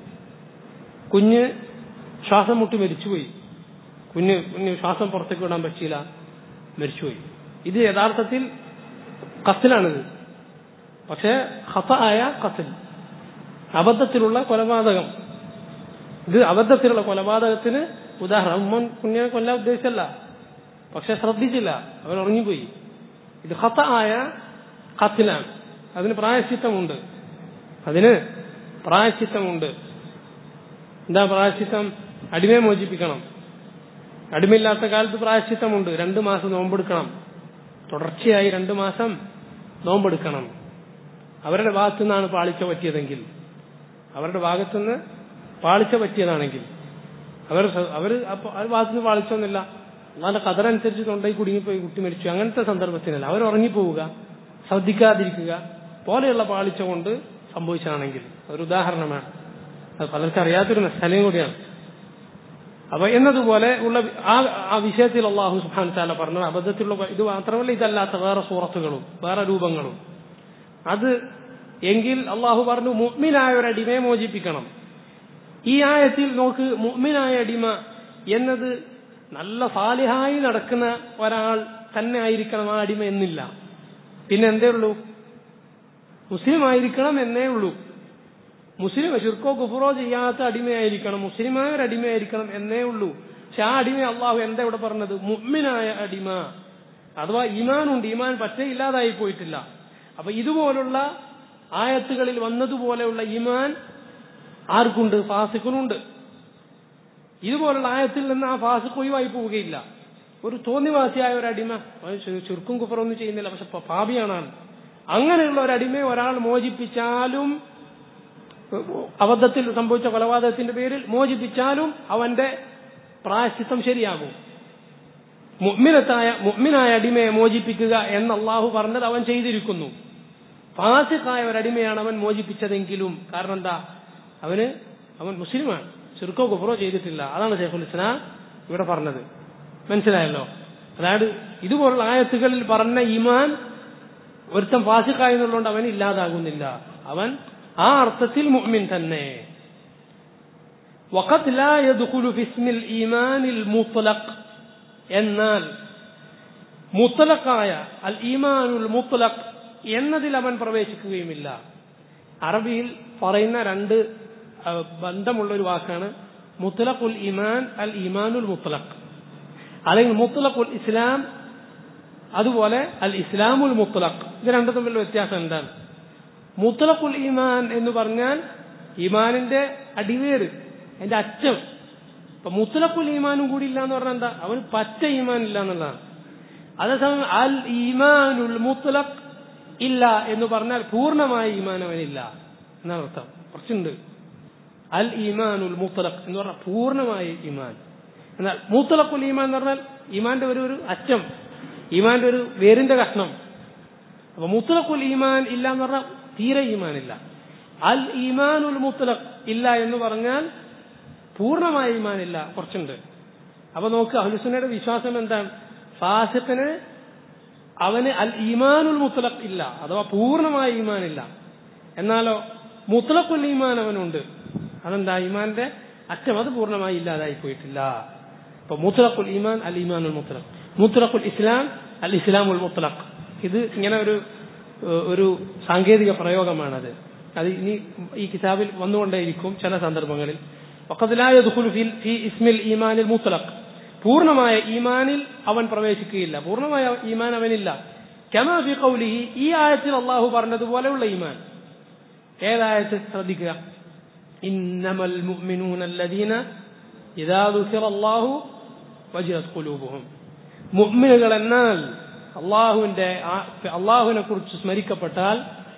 കുഞ്ഞ് ശ്വാസം മുട്ടി മരിച്ചുപോയി കുഞ്ഞ് കുഞ്ഞ് ശ്വാസം പുറത്തേക്ക് വിടാൻ പറ്റിയില്ല മരിച്ചുപോയി ഇത് യഥാർത്ഥത്തിൽ കത്തിലാണിത് പക്ഷേ ഹത ആയ കത്തിൽ അബദ്ധത്തിലുള്ള കൊലപാതകം ഇത് അബദ്ധത്തിലുള്ള കൊലപാതകത്തിന് ഉദാഹരണം ഉമ്മൻ കുഞ്ഞിനെ കൊല്ലാൻ ഉദ്ദേശിച്ചല്ല പക്ഷെ ശ്രദ്ധിച്ചില്ല അവർ ഉറങ്ങിപ്പോയി ഇത് ഹത ആയ കത്തിലാണ് അതിന് പ്രായശ്ചിത്തമുണ്ട് അതിന് പ്രായശ്ചിത്തമുണ്ട് എന്താ പ്രായശ്ചിത്തം അടിമയെ മോചിപ്പിക്കണം അടിമയില്ലാത്ത കാലത്ത് പ്രായശ്ചിത്തമുണ്ട് രണ്ടു മാസം നോമ്പെടുക്കണം തുടർച്ചയായി രണ്ടു മാസം നോമ്പെടുക്കണം അവരുടെ ഭാഗത്തു നിന്നാണ് പാളിച്ച പറ്റിയതെങ്കിൽ അവരുടെ ഭാഗത്തുനിന്ന് പാളിച്ച പറ്റിയതാണെങ്കിൽ അവർ അവർ അപ്പോൾ അവർ ഭാഗത്തുനിന്ന് പാളിച്ചൊന്നുമില്ല അല്ലാതെ കതറനുസരിച്ച് തൊണ്ടയിൽ കുടുങ്ങിപ്പോയി കുട്ടി മരിച്ചു അങ്ങനത്തെ സന്ദർഭത്തിനല്ല അവർ ഉറങ്ങിപ്പോവുക ശ്രദ്ധിക്കാതിരിക്കുക പോലെയുള്ള പാളിച്ച കൊണ്ട് സംഭവിച്ചതാണെങ്കിൽ ഒരു ഉദാഹരണമാണ് അത് പലർക്കും അറിയാത്തൊരു സ്ഥലം കൂടിയാണ് അപ്പൊ എന്നതുപോലെ ഉള്ള ആ ആ വിഷയത്തിൽ അള്ളാഹു സുഹാൻ താല പറഞ്ഞത് അബദ്ധത്തിലുള്ള ഇത് മാത്രമല്ല ഇതല്ലാത്ത വേറെ സൂറത്തുകളും വേറെ രൂപങ്ങളും അത് എങ്കിൽ അള്ളാഹു പറഞ്ഞു മുഅ്മിനായ ഒരു അടിമയെ മോചിപ്പിക്കണം ഈ ആയത്തിൽ നോക്ക് മുഅ്മിനായ അടിമ എന്നത് നല്ല സാലിഹായി നടക്കുന്ന ഒരാൾ തന്നെ ആയിരിക്കണം ആ അടിമ എന്നില്ല പിന്നെ എന്തേ ഉള്ളൂ മുസ്ലിം ആയിരിക്കണം എന്നേ ഉള്ളൂ മുസ്ലിം ശിർക്കോ കുഫറോ ചെയ്യാത്ത അടിമയായിരിക്കണം മുസ്ലിമായ ഒരു അടിമയായിരിക്കണം എന്നേ ഉള്ളൂ പക്ഷെ ആ അടിമ അള്ളാഹു എന്താ ഇവിടെ പറഞ്ഞത് മുഅ്മിനായ അടിമ അഥവാ ഈമാനുണ്ട് ഈമാൻ പറ്റേ ഇല്ലാതായി പോയിട്ടില്ല അപ്പൊ ഇതുപോലുള്ള ആയത്തുകളിൽ വന്നതുപോലെയുള്ള ഈമാൻ ആർക്കുണ്ട് ഫാസിഖിനുണ്ട് ഇതുപോലുള്ള ആയത്തിൽ നിന്ന് ആ ഫാസിഖ് ഒഴിവായി പോവുകയില്ല ഒരു തോന്നിവാസിയായ ഒരു അടിമ അവൻ ചു- ചുരുക്കും കുഫറൊന്നും ചെയ്യുന്നില്ല പക്ഷെ പ- പാപിയാണ് ആൾ. അങ്ങനെയുള്ള ഒരു അടിമയെ ഒരാൾ മോചിപ്പിച്ചാലും അബദ്ധത്തിൽ സംഭവിച്ച കൊലപാതകത്തിന്റെ പേരിൽ മോചിപ്പിച്ചാലും അവന്റെ പ്രായശ്ചിത്തം ശരിയാകും മുഅ്മിനത്തായ മുഅ്മിനായ അടിമയെ മോചിപ്പിക്കുക എന്ന് അള്ളാഹു പറഞ്ഞത് അവൻ ചെയ്തിരിക്കുന്നു ഫാസിഖായ ഒരു അടിമയാണ് അവൻ മോചിപ്പിച്ചതെങ്കിലും കാരണം എന്താ അവന് അവൻ മുസ്ലിമാണ് ചുരുക്കോ കുഫറോ ചെയ്തിട്ടില്ല അതാണ് ഷെയ്ഖുൽ ഇസ്ലാം ഇവിടെ പറഞ്ഞത് മനസ്സിലായല്ലോ അതായത് ഇതുപോലുള്ള ആയത്തുകളിൽ പറഞ്ഞ ഈമാൻ ഒരുത്തൻ ഫാസിഖായി എന്നുള്ളതുകൊണ്ട് അവൻ ഇല്ലാതാകുന്നില്ല അവൻ ആ അർത്ഥത്തിൽ മുഅ്മിൻ തന്നെ وقد لا يدخل في اسم الإيمان المطلق എന്നാൽ മുത്തലക്കായ അൽ ഈമാനുൽ മുത്തലഖ് എന്നതിൽ അവൻ പ്രവേശിക്കുകയുമില്ല അറബിയിൽ പറയുന്ന രണ്ട് ആ, ബന്ധമുള്ള ഒരു വാക്കാണ് മുത്തലഖുൽ ഈമാൻ അൽ ഈമാനുൽ മുത്തലഖ് അല്ലെങ്കിൽ മുത്തലഖുൽ ഇസ്ലാം അതുപോലെ അൽ ഇസ്ലാമുൽ മുത്തലഖ് ഇത് രണ്ടു തമ്മിലുള്ള വ്യത്യാസം എന്താണ് മുത്തലഖുൽ ഈമാൻ എന്ന് പറഞ്ഞാൽ ഈമാനിന്റെ അടിവേര് അതിന്റെ അറ്റം ഇപ്പൊ മുത്തലഖുൽ ഈമാനും കൂടി ഇല്ല എന്ന് പറഞ്ഞാൽ എന്താ അവന് പച്ച ഈമാൻ ഇല്ല എന്നുള്ളതാണ് അതേസമയം അൽ ഈമാനുൽ മുത്തലഖ് ഇല്ല എന്ന് പറഞ്ഞാൽ പൂർണ്ണമായ ഈമാൻ അവനില്ല എന്നാണ് അർത്ഥം കുറച്ചുണ്ട് അൽ ഈമാനുൽ മുത്തലഖ് എന്ന് പറഞ്ഞാൽ പൂർണ്ണമായ ഈമാൻ എന്നാൽ മുത്തലഖുൽ ഈമാൻ എന്ന് പറഞ്ഞാൽ ഈമാന്റെ ഒരു ഒരു അറ്റം ഈമാന്റെ ഒരു വേരിന്റെ കഷ്ണം അപ്പൊ മുത്തലഖുൽ ഈമാൻ ഇല്ല എന്ന് പറഞ്ഞാൽ തീരെ ഈമാൻ ഇല്ല അൽ ഈമാനുൽ മുത്തലഖ് ഇല്ല എന്ന് പറഞ്ഞാൽ പൂർണ്ണമായ ഈമാൻ ഇല്ല കുറച്ചുണ്ട് അപ്പൊ നോക്ക് അഹ്ലുസുന്നയുടെ വിശ്വാസം എന്താണ് ഫാസിഖിന് അവന് അൽ ഈമാനുൽ മുത്തലഖ് ഇല്ല അഥവാ പൂർണ്ണമായ ഈമാൻ ഇല്ല എന്നാലോ മുത്തലഖുൽ ഈമാൻ അവനുണ്ട് അതെന്താ ഈമാന്റെ അറ്റം അത് പൂർണ്ണമായി ഇല്ലാതായി പോയിട്ടില്ല അപ്പൊ മുത്തലഖുൽ ഈമാൻ അൽ ഈമാനുൽ മുത്തലഖ് മുത്തലഖുൽ ഇസ്ലാം അൽ ഇസ്ലാമുൽ മുത്തലഖ് ഇത് ഇങ്ങനെ ഒരു ഏഹ്, ഒരു സാങ്കേതിക പ്രയോഗമാണത് അത് ഇനി ഈ കിതാബിൽ വന്നുകൊണ്ടേയിരിക്കും ചില സന്ദർഭങ്ങളിൽ وقد لا يدخل في في اسم الايمان المطلق പൂർണ്ണമായ ഈമാനിൽ അവൻ പ്രവേശിക്കുകയില്ല പൂർണ്ണമായ ഈമാൻ അവനില്ല കമാ ഫി ഖൗലിഹി ഈ ആയത്തിൽ അള്ളാഹു പറഞ്ഞതുപോലെയുള്ള ഈമാൻ ഏതായത്ത് ശ്രദ്ധിക്കുക ഇന്നമൽ മുഅ്മിനൂന الذين ഇദാ ذكر الله وجلت قلوبهم മുഅ്മിനുകൾ എന്നാൽ അള്ളാഹുവിന്റെ അള്ളാഹുവിനെ കുറിച്ച് സ്മരിക്കപ്പെട്ടാൽ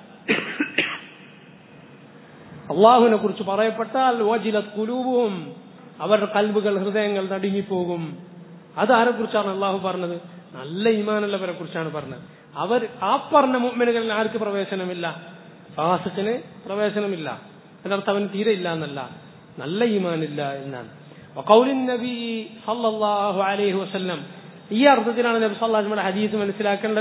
അള്ളാഹുവിനെ കുറിച്ച് പറയപ്പെട്ടാൽ വജിലത് കുലൂബും അവരുടെ കൽബുകൾ ഹൃദയങ്ങൾ നടുങ്ങിപ്പോകും അതാരെ കുറിച്ചാണ് അള്ളാഹു പറഞ്ഞത് നല്ല ഈമാനുള്ളവരെ കുറിച്ചാണ് പറഞ്ഞത് അവർ ആ പറഞ്ഞ മുഅ്മിനുകളിൽ ആർക്ക് പ്രവേശനമില്ല ഫാസിഖിന് പ്രവേശനമില്ല അതിനർത്ഥം അവന് തീരെ ഇല്ല എന്നല്ല നല്ല ഈമാനില്ല എന്നാണ് വഖൗലിൻ നബി സല്ലല്ലാഹു അലൈഹി വസല്ലം ഈ അർത്ഥത്തിലാണ് നബി സല്ലല്ലാഹു അലൈഹി വസല്ലം ഹദീസ് മനസ്സിലാക്കേണ്ടത്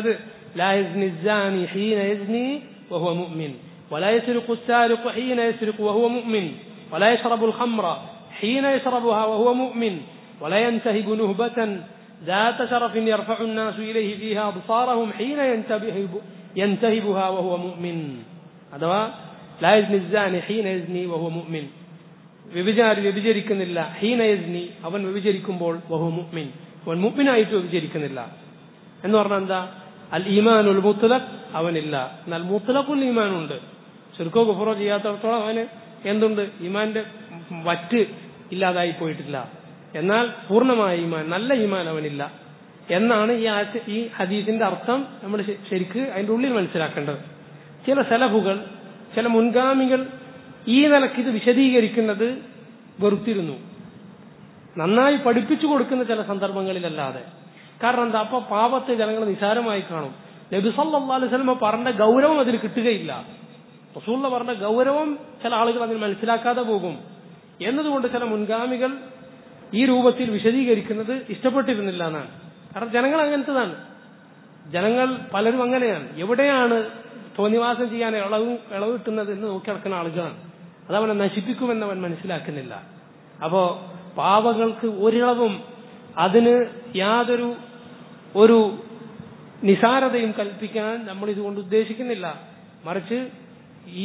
لا يزني الزاني حين يزني وهو مؤمن ولا يسرق السارق حين يسرق وهو مؤمن ولا يشرب الخمر حين يشربها وهو مؤمن ولا ينتهب نهبة ذات شرف يرفع الناس إليه فيها أبصارهم حين ينتبه ينتهبها وهو مؤمن هذا لا يزني الزاني حين يزني وهو مؤمن വ്യഭിചാരി വ്യഭിചരിക്കുന്നില്ല ഹീന യസ്നി അവൻ വ്യഭിചരിക്കുമ്പോൾ വഹു മുഅ്മിൻ അവൻ മുഅ്മിനായിട്ട് വ്യഭിചരിക്കുന്നില്ല എന്ന് പറഞ്ഞാൽ എന്താ അൽ ഈമാനുൽ മുത്തലഖ് അവനില്ല എന്നാൽ മുത്തലഖുൽ ഈമാനുണ്ട് ചെറുക്കോ കുഫറോ ചെയ്യാത്തടത്തോളം അവന് എന്തുണ്ട് ഈമാന്റെ വറ്റ് ഇല്ലാതായി പോയിട്ടില്ല എന്നാൽ പൂർണ്ണമായ ഈമാൻ നല്ല ഈമാൻ അവനില്ല എന്നാണ് ഈ ആഴ്ച ഈ ഹദീസിന്റെ അർത്ഥം നമ്മൾ ശരിക്ക് അതിന്റെ ഉള്ളിൽ മനസ്സിലാക്കേണ്ടത് ചില സെലഫുകൾ ചില മുൻഗാമികൾ ഈ നിലക്ക് ഇത് വിശദീകരിക്കുന്നത് വെറുത്തിരുന്നു നന്നായി പഠിപ്പിച്ചു കൊടുക്കുന്ന ചില സന്ദർഭങ്ങളിലല്ലാതെ കാരണം എന്താ അപ്പൊ പാപത്തെ ജനങ്ങൾ നിസാരമായി കാണും നബിസല്ലാ അലൈവലമ പറഞ്ഞ ഗൗരവം അതിൽ കിട്ടുകയില്ല റസൂള്ള പറഞ്ഞ ഗൗരവം ചില ആളുകൾ അതിൽ മനസ്സിലാക്കാതെ പോകും എന്നതുകൊണ്ട് ചില മുൻഗാമികൾ ഈ രൂപത്തിൽ വിശദീകരിക്കുന്നത് ഇഷ്ടപ്പെട്ടിരുന്നില്ല എന്നാണ് കാരണം ജനങ്ങൾ അങ്ങനത്തതാണ് ജനങ്ങൾ പലരും അങ്ങനെയാണ് എവിടെയാണ് തോന്നിവാസം ചെയ്യാൻ ഇളവ് ഇളവ് കിട്ടുന്നത് എന്ന് നോക്കി നടക്കുന്ന ആളുകളാണ് അതവനെ നശിപ്പിക്കുമെന്ന് അവൻ മനസ്സിലാക്കുന്നില്ല അപ്പോ പാവങ്ങൾക്ക് ഒരിളവും അതിന് യാതൊരു ഒരു നിസാരതയും കൽപ്പിക്കാൻ നമ്മൾ ഇതുകൊണ്ട് ഉദ്ദേശിക്കുന്നില്ല മറിച്ച് ഈ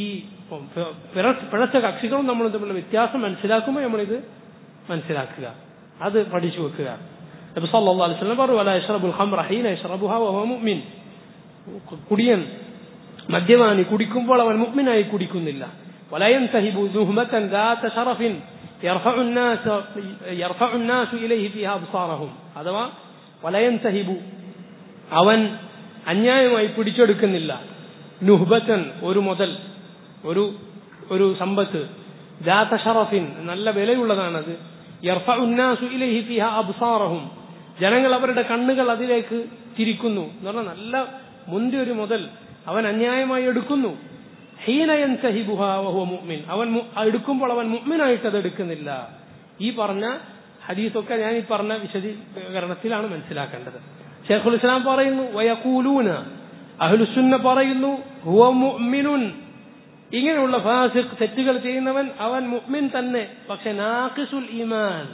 പിഴച്ച കക്ഷികളും നമ്മൾ തമ്മിലുള്ള വ്യത്യാസം മനസ്സിലാക്കുമ്പോൾ നമ്മളിത് മനസ്സിലാക്കുക അത് പഠിച്ചു വെക്കുക നബി സല്ലല്ലാഹു അലൈഹി വസല്ലം പറഞ്ഞു വലാ യശ്റബുൽ ഖംറ ഹീന യശ്റബുഹാ വഹുവ മുഅ്മിൻ കുടിയൻ മദ്യപാനി കുടിക്കുമ്പോൾ അവൻ മുഅ്മിനായി കുടിക്കുന്നില്ല വലാ യൻതഹിബു ദുഹ്മതൻ ذات شرف يرفع الناس يرفع الناس اليه فيها ابصارهم അഥവാ വലാ യൻതഹിബു അവൻ അന്യായമായി പിടിച്ചെടുക്കുന്നില്ല നുഹ്ബത്തൻ ഒരു മുതൽ ഒരു ഒരു സമ്പത്ത് ذات شرف നല്ല വിലയുള്ളതാണത് يرفع الناس اليه فيها ابصارهم ജനങ്ങൾ അവരുടെ കണ്ണുകൾ അതിലേക്ക് തിരിക്കുന്നു എന്ന് പറഞ്ഞാൽ നല്ല മുന്തിയ ഒരു മുതൽ അവൻ അന്യായമായി എടുക്കുന്നു ഹീനയൻ സഹിബുഹാവഹുവ മുഅ്മിൻ അവൻ എടുക്കുമ്പോൾ അവൻ മുഅ്മിനായിട്ട് അത് എടുക്കുന്നില്ല ഈ പറഞ്ഞ ഹദീസൊക്കെ ഞാൻ ഈ പറഞ്ഞ വിശദീകരണത്തിലാണ് മനസ്സിലാക്കേണ്ടത് ഷെയ്ഖുൽ ഇസ്ലാം പറയുന്നു വയക്കൂലൂന അഹ്ലുസുന്ന പറയുന്നു ഹുവ മുഅ്മിനുൻ ഇങ്ങനെയുള്ള ഫാസിഖ് തെറ്റുകൾ ചെയ്യുന്നവൻ അവൻ മുഅ്മിൻ തന്നെ പക്ഷെ നാഖിസുൽ ഈമാൻ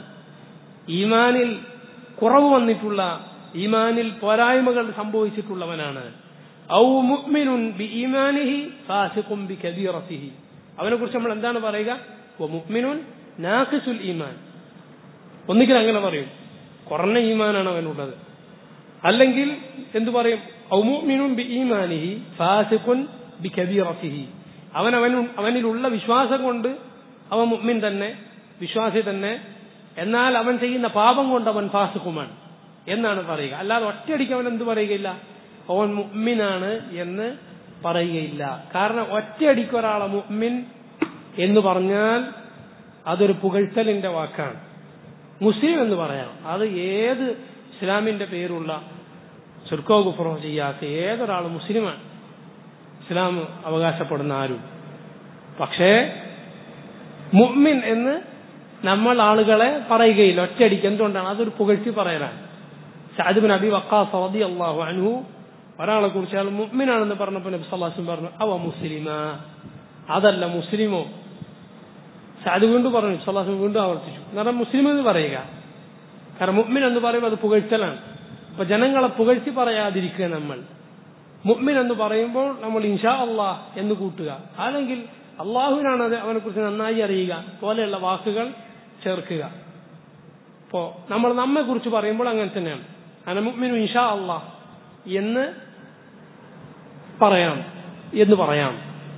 ഈമാനിൽ കുറവ് വന്നിട്ടുള്ള ഈമാനിൽ പോരായ്മകൾ സംഭവിച്ചിട്ടുള്ളവനാണ് ഔ മുഅ്മിനുൻ ബി ഈമാനിഹി ഫാസിഖും ബി കബീറത്തിഹി അവനെ കുറിച്ച് നമ്മൾ എന്താണ് പറയുക വ മുഅ്മിനുൻ നാഖിസുൽ ഈമാൻ ഒന്നുകിൽ അങ്ങനെ പറയും കുറഞ്ഞ ഈമാനാണ് അവനുള്ളത് അല്ലെങ്കിൽ എന്തു പറയും ഔ മുഅ്മിനുൻ ബി ഈമാനിഹി ഫാസിഖുൻ ബി കബീറത്തിഹി അവൻ അവൻ അവനിലുള്ള വിശ്വാസം കൊണ്ട് അവൻ മുഅ്മിൻ തന്നെ വിശ്വാസി തന്നെ എന്നാൽ അവൻ ചെയ്യുന്ന പാപം കൊണ്ട് അവൻ ഫാസിഖുമാണ് എന്നാണ് പറയുക അല്ലാതെ ഒറ്റയടിക്ക് അവൻ എന്ത് പറയുകയില്ല അവൻ മുഅ്മിനാണ് എന്ന് പറയുകയില്ല കാരണം ഒറ്റയടിക്ക് ഒരാളെ മുഅ്മിൻ എന്ന് പറഞ്ഞാൽ അതൊരു പുകഴ്ത്തലിന്റെ വാക്കാണ് മുസ്ലിം എന്ന് പറയാം അത് ഏത് ഇസ്ലാമിന്റെ പേരുള്ള ചുർക്കോ ഗുഫറോ ചെയ്യാത്ത ഏതൊരാൾ മുസ്ലിമാണ് ഇസ്ലാം അവകാശപ്പെടുന്ന ആരും പക്ഷേ മുഅ്മിൻ എന്ന് നമ്മൾ ആളുകളെ പറയുകയില്ല ഒറ്റയടിക്ക് എന്തുകൊണ്ടാണ് അതൊരു പുകഴ്ത്തി പറയലാണ് സാദിബിൻ അബി വക്കാസ് റതി അള്ളാഹു അൻഹു ഒരാളെ കുറിച്ച് അയാൾ മുഅ്മിനാണെന്ന് പറഞ്ഞപ്പോൾ നബി സല്ലാസും പറഞ്ഞു അവ മുസ്ലിമ അതല്ല മുസ്ലിമോ സാദ് വീണ്ടും പറഞ്ഞു സല്ലാസും വീണ്ടും ആവർത്തിച്ചു കാരണം മുസ്ലിം എന്ന് പറയുക കാരണം മുഅ്മിൻ എന്ന് പറയുമ്പോൾ അത് പുകഴ്ത്തലാണ് അപ്പൊ ജനങ്ങളെ പുകഴ്ത്തി പറയാതിരിക്കുക നമ്മൾ മുഅ്മിൻ എന്ന് പറയുമ്പോൾ നമ്മൾ ഇൻഷാ അള്ളാഹ് എന്ന് കൂട്ടുക അല്ലെങ്കിൽ അള്ളാഹുവിനാണ് അത് അവനെ കുറിച്ച് നന്നായി അറിയുക പോലെയുള്ള വാക്കുകൾ ചേർക്കുക അപ്പോ നമ്മൾ നമ്മെ കുറിച്ച് പറയുമ്പോൾ അങ്ങനെ തന്നെയാണ് അനമുഅ്മിനു ഇൻഷാ അള്ളാഹ് എന്ന് പറയാം എന്ന് പറയാം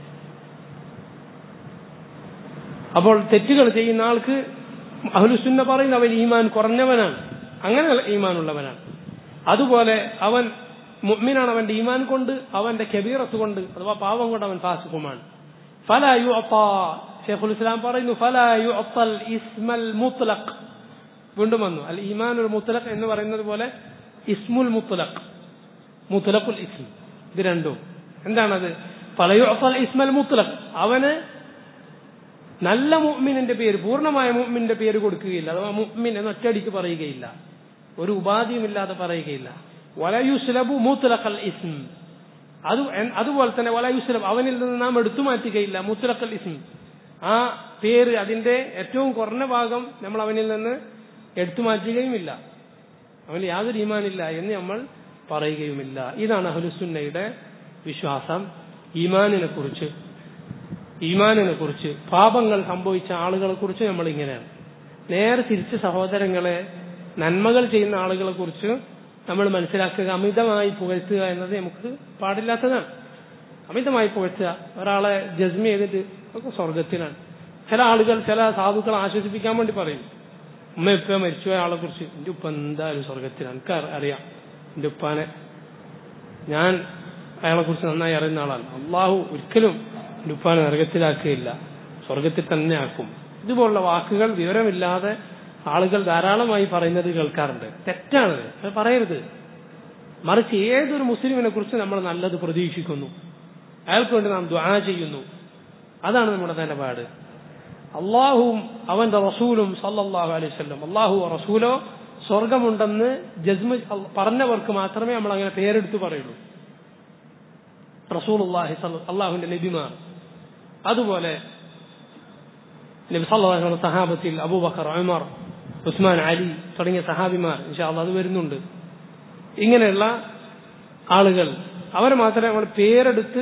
അപ്പോൾ തെറ്റുകൾ ചെയ്യുന്ന ആൾക്ക് അഹ്ലുസുന്ന പറയുന്ന അവൻ ഈമാൻ കുറഞ്ഞവനാണ് അങ്ങനെ ഈമാനുള്ളവനാണ് അതുപോലെ അവൻ മുഅ്മിനാണ് അവന്റെ ഈമാൻ കൊണ്ട് അവന്റെ കബീറത്ത് കൊണ്ട് അഥവാ പാവം കൊണ്ട് അവൻ ഫാസിഖുമാണ് ഫലാ യുഅത്താ ഷെയ്ഖുൽ ഇസ്ലാം പറയുന്നു ഫലാ യുഅത്തൽ ഇസ്മൽ മുത്ലഖ് വീണ്ടും വന്നു അൽ ഈമാനുൽ മുത്ലഖ് എന്ന് പറയുന്നത് പോലെ ഇസ്മുൽ മുത്ലഖ് മുത്ലഖുൽ ഇസ്ം ഇത് രണ്ടും എന്താണത് ഫലയുഅത്തൽ ഇസ്മൽ മുത്ലഖ് അവന് നല്ല മുഅ്മിനിന്റെ പേര് പൂർണ്ണമായ മുഅ്മിന്റെ പേര് കൊടുക്കുകയില്ല അഥവാ മുഅ്മിൻ എന്ന് ഒറ്റയടിക്ക് പറയുകയില്ല ഒരു ഉപാധിയുമില്ലാതെ പറയുകയില്ല വലയുസ്ലബു മുത്ലഖൽ ഇസ്ം അത് എൻ- അതുപോലെ തന്നെ വലായുസ്ലം അവനിൽ നിന്ന് നാം എടുത്തു മാറ്റുകയില്ല മുത്തലക്കൽ ഇസ്മി ആ പേര് അതിന്റെ ഏറ്റവും കുറഞ്ഞ ഭാഗം നമ്മൾ അവനിൽ നിന്ന് എടുത്തു മാറ്റുകയുമില്ല അവന് യാതൊരു ഈമാനില്ല എന്ന് നമ്മൾ പറയുകയുമില്ല ഇതാണ് അഹ്ലുസുന്നയുടെ വിശ്വാസം ഈമാനിനെ കുറിച്ച് ഈമാനിനെ കുറിച്ച് പാപങ്ങൾ സംഭവിച്ച ആളുകളെ കുറിച്ച് നമ്മൾ ഇങ്ങനെയാണ് നേരെ തിരിച്ച് സഹോദരങ്ങളെ നന്മകൾ ചെയ്യുന്ന ആളുകളെ കുറിച്ച് നമ്മൾ മനസ്സിലാക്കുക അമിതമായി പുകഴ്ത്തുക എന്നത് നമുക്ക് പാടില്ലാത്തതാണ് അമിതമായി പുകഴ്ത്തുക ഒരാളെ ജസ്മി ചെയ്തിട്ട് ഒക്കെ സ്വർഗത്തിലാണ് ചില ആളുകൾ ചില സാധുക്കളെ ആശ്വസിപ്പിക്കാൻ വേണ്ടി പറയും ഉമ്മ ഇപ്പ മരിച്ചുപോയ ആളെ കുറിച്ച് എന്റെ ഉപ്പ എന്തായാലും സ്വർഗത്തിലാണ് എനിക്ക് അറി- അറിയാം എന്റെ ഉപ്പാനെ ഞാൻ അയാളെ കുറിച്ച് നന്നായി അറിയുന്ന ആളാണ് അള്ളാഹു ഒരിക്കലും എന്റെ ഉപ്പാനെ നരകത്തിലാക്കുകയില്ല സ്വർഗത്തിൽ തന്നെ ആക്കും ഇതുപോലുള്ള വാക്കുകൾ വിവരമില്ലാതെ ആളുകൾ ധാരാളമായി പറയുന്നത് കേൾക്കാറുണ്ട് തെറ്റാണ് അത് പറയരുത് മറിച്ച് ഏതൊരു മുസ്ലിമിനെ കുറിച്ച് നമ്മൾ നല്ലത് പ്രതീക്ഷിക്കുന്നു അയാൾക്ക് വേണ്ടി നാം ദ്വാ ചെയ്യുന്നു അതാണ് നമ്മുടെ നിലപാട് അള്ളാഹുവും അവന്റെ റസൂലും സല്ലല്ലാഹു അലൈഹി വസല്ലം അള്ളാഹു റസൂലോ സ്വർഗമുണ്ടെന്ന് ജസ്മ പറഞ്ഞവർക്ക് മാത്രമേ നമ്മൾ അങ്ങനെ പേരെടുത്ത് പറയുള്ളൂ റസൂൽ അള്ളാഹി അള്ളാഹുവിന്റെ നബിമാർ അതുപോലെ നബി സല്ലല്ലാഹു അലൈഹി വസല്ലം സഹാബത്തിൽ അബൂബക്കർ ഉമർ ഉസ്മാൻ അലി തുടങ്ങിയ സഹാബിമാർ ഇൻഷാ അള്ളാഹ് അത് വരുന്നുണ്ട് ഇങ്ങനെയുള്ള ആളുകൾ അവർ മാത്രമേ നമ്മൾ പേരെടുത്ത്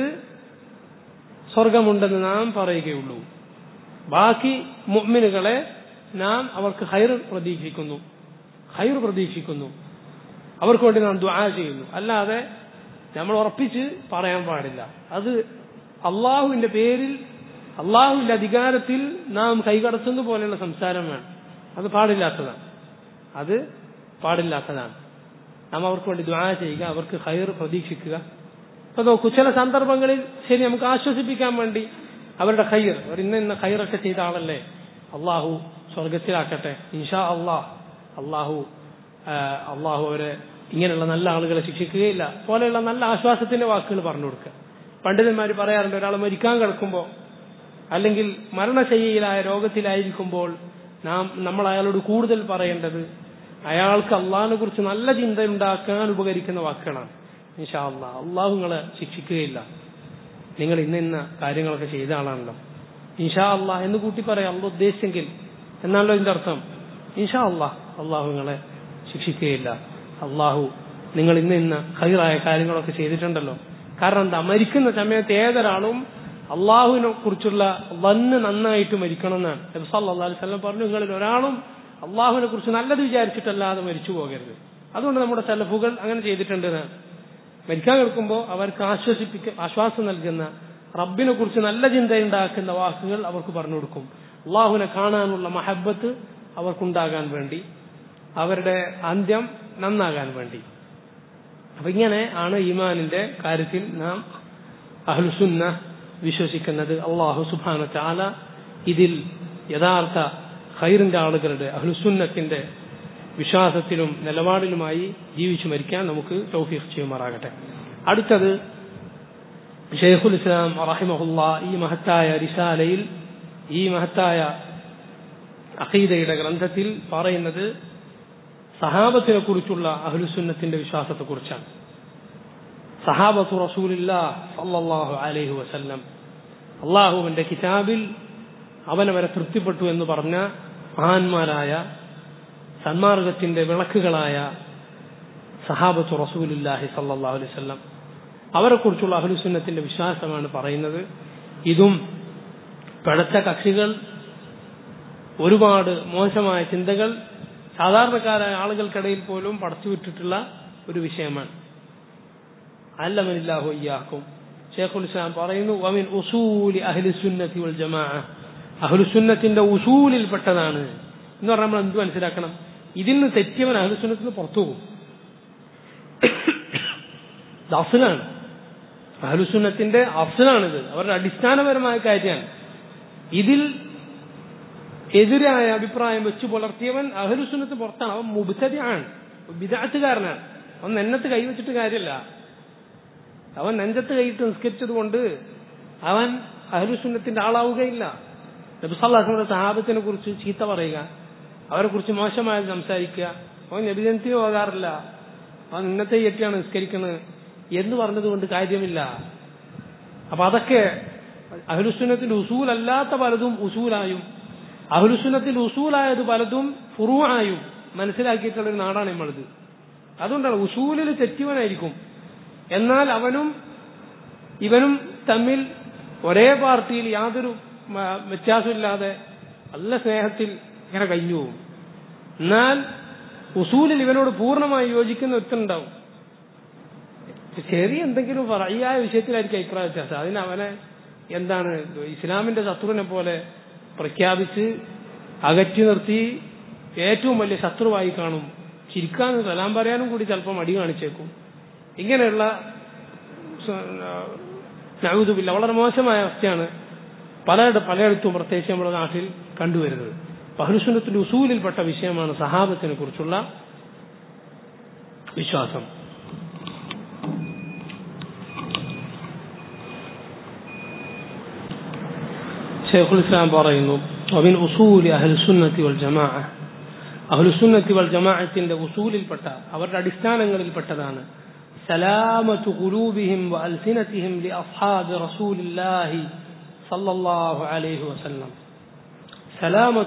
സ്വർഗമുണ്ടെന്ന് നാം പറയുകയുള്ളൂ ബാക്കി മുഅ്മിനുകളെ നാം അവർക്ക് ഹൈർ പ്രതീക്ഷിക്കുന്നു ഹൈർ പ്രതീക്ഷിക്കുന്നു അവർക്ക് വേണ്ടി നാം ദുആ ചെയ്യുന്നു അല്ലാതെ നമ്മൾ ഉറപ്പിച്ച് പറയാൻ പാടില്ല അത് അള്ളാഹുവിന്റെ പേരിൽ അള്ളാഹുവിന്റെ അധികാരത്തിൽ നാം കൈകടത്തുന്ന പോലെയുള്ള സംസാരം വേണം അത് പാടില്ലാത്തതാണ് അത് പാടില്ലാത്തതാണ് നാം അവർക്ക് വേണ്ടി ദ്വാ ചെയ്യുക അവർക്ക് ഹൈർ പ്രതീക്ഷിക്കുക ഇപ്പൊ നോക്കൂ ചില സന്ദർഭങ്ങളിൽ ശരി നമുക്ക് ആശ്വസിപ്പിക്കാൻ വേണ്ടി അവരുടെ ഹൈർ അവർ ഇന്ന ഇന്ന ഹൈറൊക്കെ ചെയ്ത ആളല്ലേ അള്ളാഹു സ്വർഗത്തിലാക്കട്ടെ ഇൻഷാ അള്ളാഹ് അള്ളാഹു ആ, അള്ളാഹു അവരെ ഇങ്ങനെയുള്ള നല്ല ആളുകളെ ശിക്ഷിക്കുകയില്ല പോലെയുള്ള നല്ല ആശ്വാസത്തിന്റെ വാക്കുകൾ പറഞ്ഞു കൊടുക്കുക പണ്ഡിതന്മാർ പറയാറുണ്ട് ഒരാൾ മരിക്കാൻ കിടക്കുമ്പോൾ അല്ലെങ്കിൽ മരണശയ്യയിലായ രോഗത്തിലായിരിക്കുമ്പോൾ നാം നമ്മൾ അയാളോട് കൂടുതൽ പറയേണ്ടത് അയാൾക്ക് അള്ളാഹിനെ കുറിച്ച് നല്ല ചിന്ത ഉണ്ടാക്കാൻ ഉപകരിക്കുന്ന വാക്കുകളാണ് ഇൻഷാ അള്ളാഹ് അള്ളാഹു നിങ്ങളെ ശിക്ഷിക്കുകയില്ല നിങ്ങൾ ഇന്ന ഇന്ന കാര്യങ്ങളൊക്കെ ചെയ്ത ആളാണല്ലോ ഇൻഷാ അള്ളാഹ് എന്ന് കൂട്ടി പറയാം അള്ള ഉദ്ദേശിച്ചെങ്കിൽ എന്നാണല്ലോ ഇതിന്റെ അർത്ഥം ഇൻഷാ അള്ളാഹ് അള്ളാഹു നിങ്ങളെ ശിക്ഷിക്കുകയില്ല അള്ളാഹു നിങ്ങൾ ഇന്ന ഇന്ന ഹൈറായ കാര്യങ്ങളൊക്കെ ചെയ്തിട്ടുണ്ടല്ലോ കാരണം എന്താ മരിക്കുന്ന സമയത്ത് ഏതൊരാളും അള്ളാഹുവിനെ കുറിച്ചുള്ള വന്ന് നന്നായിട്ട് മരിക്കണം എന്നാണ് നബി സല്ലല്ലാഹു അലൈഹി വസല്ലം പറഞ്ഞു നിങ്ങളിൽ ഒരാളും അള്ളാഹുവിനെ കുറിച്ച് നല്ലത് വിചാരിച്ചിട്ടല്ലാതെ മരിച്ചു പോകരുത് അതുകൊണ്ട് നമ്മുടെ സലഫുകൾ അങ്ങനെ ചെയ്തിട്ടുണ്ട് എന്നാണ് മരിക്കാൻ കേൾക്കുമ്പോൾ അവർക്ക് ആശ്വസിപ്പിക്ക ആശ്വാസം നൽകുന്ന റബ്ബിനെ കുറിച്ച് നല്ല ചിന്തയുണ്ടാക്കുന്ന വാക്കുകൾ അവർക്ക് പറഞ്ഞു കൊടുക്കും അള്ളാഹുവിനെ കാണാനുള്ള മഹബത്ത് അവർക്കുണ്ടാകാൻ വേണ്ടി അവരുടെ അന്ത്യം നന്നാകാൻ വേണ്ടി അപ്പൊ ഇങ്ങനെ ആണ് ഈമാനിന്റെ കാര്യത്തിൽ നാം അഹ്ലുസുന്ന വിശ്വസിക്കുന്നത് അള്ളാഹു സുബാന ചാല ഇതിൽ യഥാർത്ഥ ഖൈറിന്റെ ആളുകളുടെ അഹ്ലുസുന്നത്തിന്റെ വിശ്വാസത്തിലും നിലപാടിലുമായി ജീവിച്ചു മരിക്കാൻ നമുക്ക് തൗഫീഖ് ചെയ്യുമാറാകട്ടെ അടുത്തത് ഷെയ്ഖുൽ ഇസ്ലാം റഹിമഹുല്ല ഈ മഹത്തായ റിസാലയിൽ ഈ മഹത്തായ അഖീദയുടെ ഗ്രന്ഥത്തിൽ പറയുന്നത് സഹാബത്തിനെ കുറിച്ചുള്ള അഹ്ലുസുന്നത്തിന്റെ വിശ്വാസത്തെ കുറിച്ചാണ് സഹാബത്തു റസൂലില്ലാ സല്ലല്ലാഹു അലൈഹി വസല്ലം അള്ളാഹുവിന്റെ കിതാബിൽ അവനവരെ തൃപ്തിപ്പെട്ടു എന്ന് പറഞ്ഞ മഹാന്മാരായ സന്മാർഗത്തിന്റെ വിളക്കുകളായ സഹാബത്തു റസൂലുല്ലാഹി സല്ലല്ലാഹു അലൈഹി വസല്ലം അവരെ കുറിച്ചുള്ള അഹ്ലുസുന്നത്തിന്റെ വിശ്വാസമാണ് പറയുന്നത് ഇതും പിഴച്ച കക്ഷികൾ ഒരുപാട് മോശമായ ചിന്തകൾ സാധാരണക്കാരായ ആളുകൾക്കിടയിൽ പോലും പടച്ചുവിട്ടിട്ടുള്ള ഒരു വിഷയമാണ് അല്ലമനില്ലാഹു അയ്യാക്കും ഷേഖുൽ ഇസ്ലാം പറയുന്നു വമിൻ ഉസൂലി അഹ്ലി സുന്നത്തി വൽ ജമാ അഹ്ലുസുന്നത്തിന്റെ ഉസൂലിൽപ്പെട്ടതാണ് എന്ന് പറഞ്ഞാൽ നമ്മൾ എന്ത് മനസ്സിലാക്കണം ഇതിൽ നിന്ന് തെറ്റിയവൻ അഹ്ലുസുന്നത്തിന് പുറത്തു പോകും ഇത് അഫ്സലാണ് അഹ്ലുസുന്നത്തിന്റെ അഫ്സലാണിത് അവരുടെ അടിസ്ഥാനപരമായ കാര്യമാണ് ഇതിൽ എതിരായ അഭിപ്രായം വെച്ച് പുലർത്തിയവൻ അഹലുസുന്നത്ത് പുറത്താണ് അവൻ മുബത്തതിയാണ് വിദാത്തുകാരനാണ് അവൻ നെന്നത്ത് കൈവച്ചിട്ട് കാര്യമില്ല അവൻ നെഞ്ചത്ത് കൈയിട്ട് നിസ്കരിച്ചത് കൊണ്ട് അവൻ അഹലുസുന്നത്തിന്റെ ആളാവുകയില്ല നബിസല്ലാഹുന്റെ സഹാബത്തിനെ കുറിച്ച് ചീത്ത പറയുക അവരെ കുറിച്ച് മോശമായി സംസാരിക്കുക അവൻ നബിജനത്തിന് പോകാറില്ല അവൻ ഇന്നത്തെ കെട്ടിയാണ് നിസ്കരിക്കുന്നത് എന്ന് പറഞ്ഞതുകൊണ്ട് കാര്യമില്ല അപ്പൊ അതൊക്കെ അഹ്ലുസുന്നത്തിന്റെ ഉസൂലല്ലാത്ത പലതും ഉസൂലായും അഹ്ലുസുന്നത്തിന്റെ ഉസൂലായത് പലതും ഫുറുവായും മനസ്സിലാക്കിയിട്ടുള്ള ഒരു നാടാണ് നമ്മളത് അതുകൊണ്ടാണ് ഉസൂലിൽ തെറ്റിവനായിരിക്കും എന്നാൽ അവനും ഇവനും തമ്മിൽ ഒരേ പാർട്ടിയിൽ യാതൊരു മ- വ്യത്യാസമില്ലാതെ നല്ല സ്നേഹത്തിൽ ഇങ്ങനെ കഴിഞ്ഞു പോകും എന്നാൽ ഉസൂലിൽ ഇവനോട് പൂർണ്ണമായി യോജിക്കുന്ന ഒരുത്തനുണ്ടാവും ചെറിയ എന്തെങ്കിലും പറയായ വിഷയത്തിലായിരിക്കും അഭിപ്രായ വ്യത്യാസം അതിന് അവനെ എന്താണ് ഇസ്ലാമിന്റെ ശത്രുവിനെ പോലെ പ്രഖ്യാപിച്ച് അകറ്റി നിർത്തി ഏറ്റവും വലിയ ശത്രുവായി കാണും ചിരിക്കാനും സലാം പറയാനും കൂടി ചിലപ്പോൾ മടി കാണിച്ചേക്കും ഇങ്ങനെയുള്ള നഴുതുമില്ല വളരെ മോശമായ അവസ്ഥയാണ് പലയിട പലയിടത്തും പ്രത്യേകിച്ച് നമ്മുടെ നാട്ടിൽ കണ്ടുവരുന്നത് ബഹുസുന്നത്തിന്റെ ഉസൂലിൽപ്പെട്ട വിഷയമാണ് സഹാബത്തിനെ കുറിച്ചുള്ള വിശ്വാസം ഷെയ്ഖുൽ ഇസ്ലാം പറയുന്നു ومن أصول أهل السنة والجماعة أهل السنة والجماعة ഉസൂലിൽപ്പെട്ട അവരുടെ അടിസ്ഥാനങ്ങളിൽപ്പെട്ടതാണ് سلامة قلوبهم وألسنتهم لأصحاب رسول الله صلى الله عليه وسلم سلامة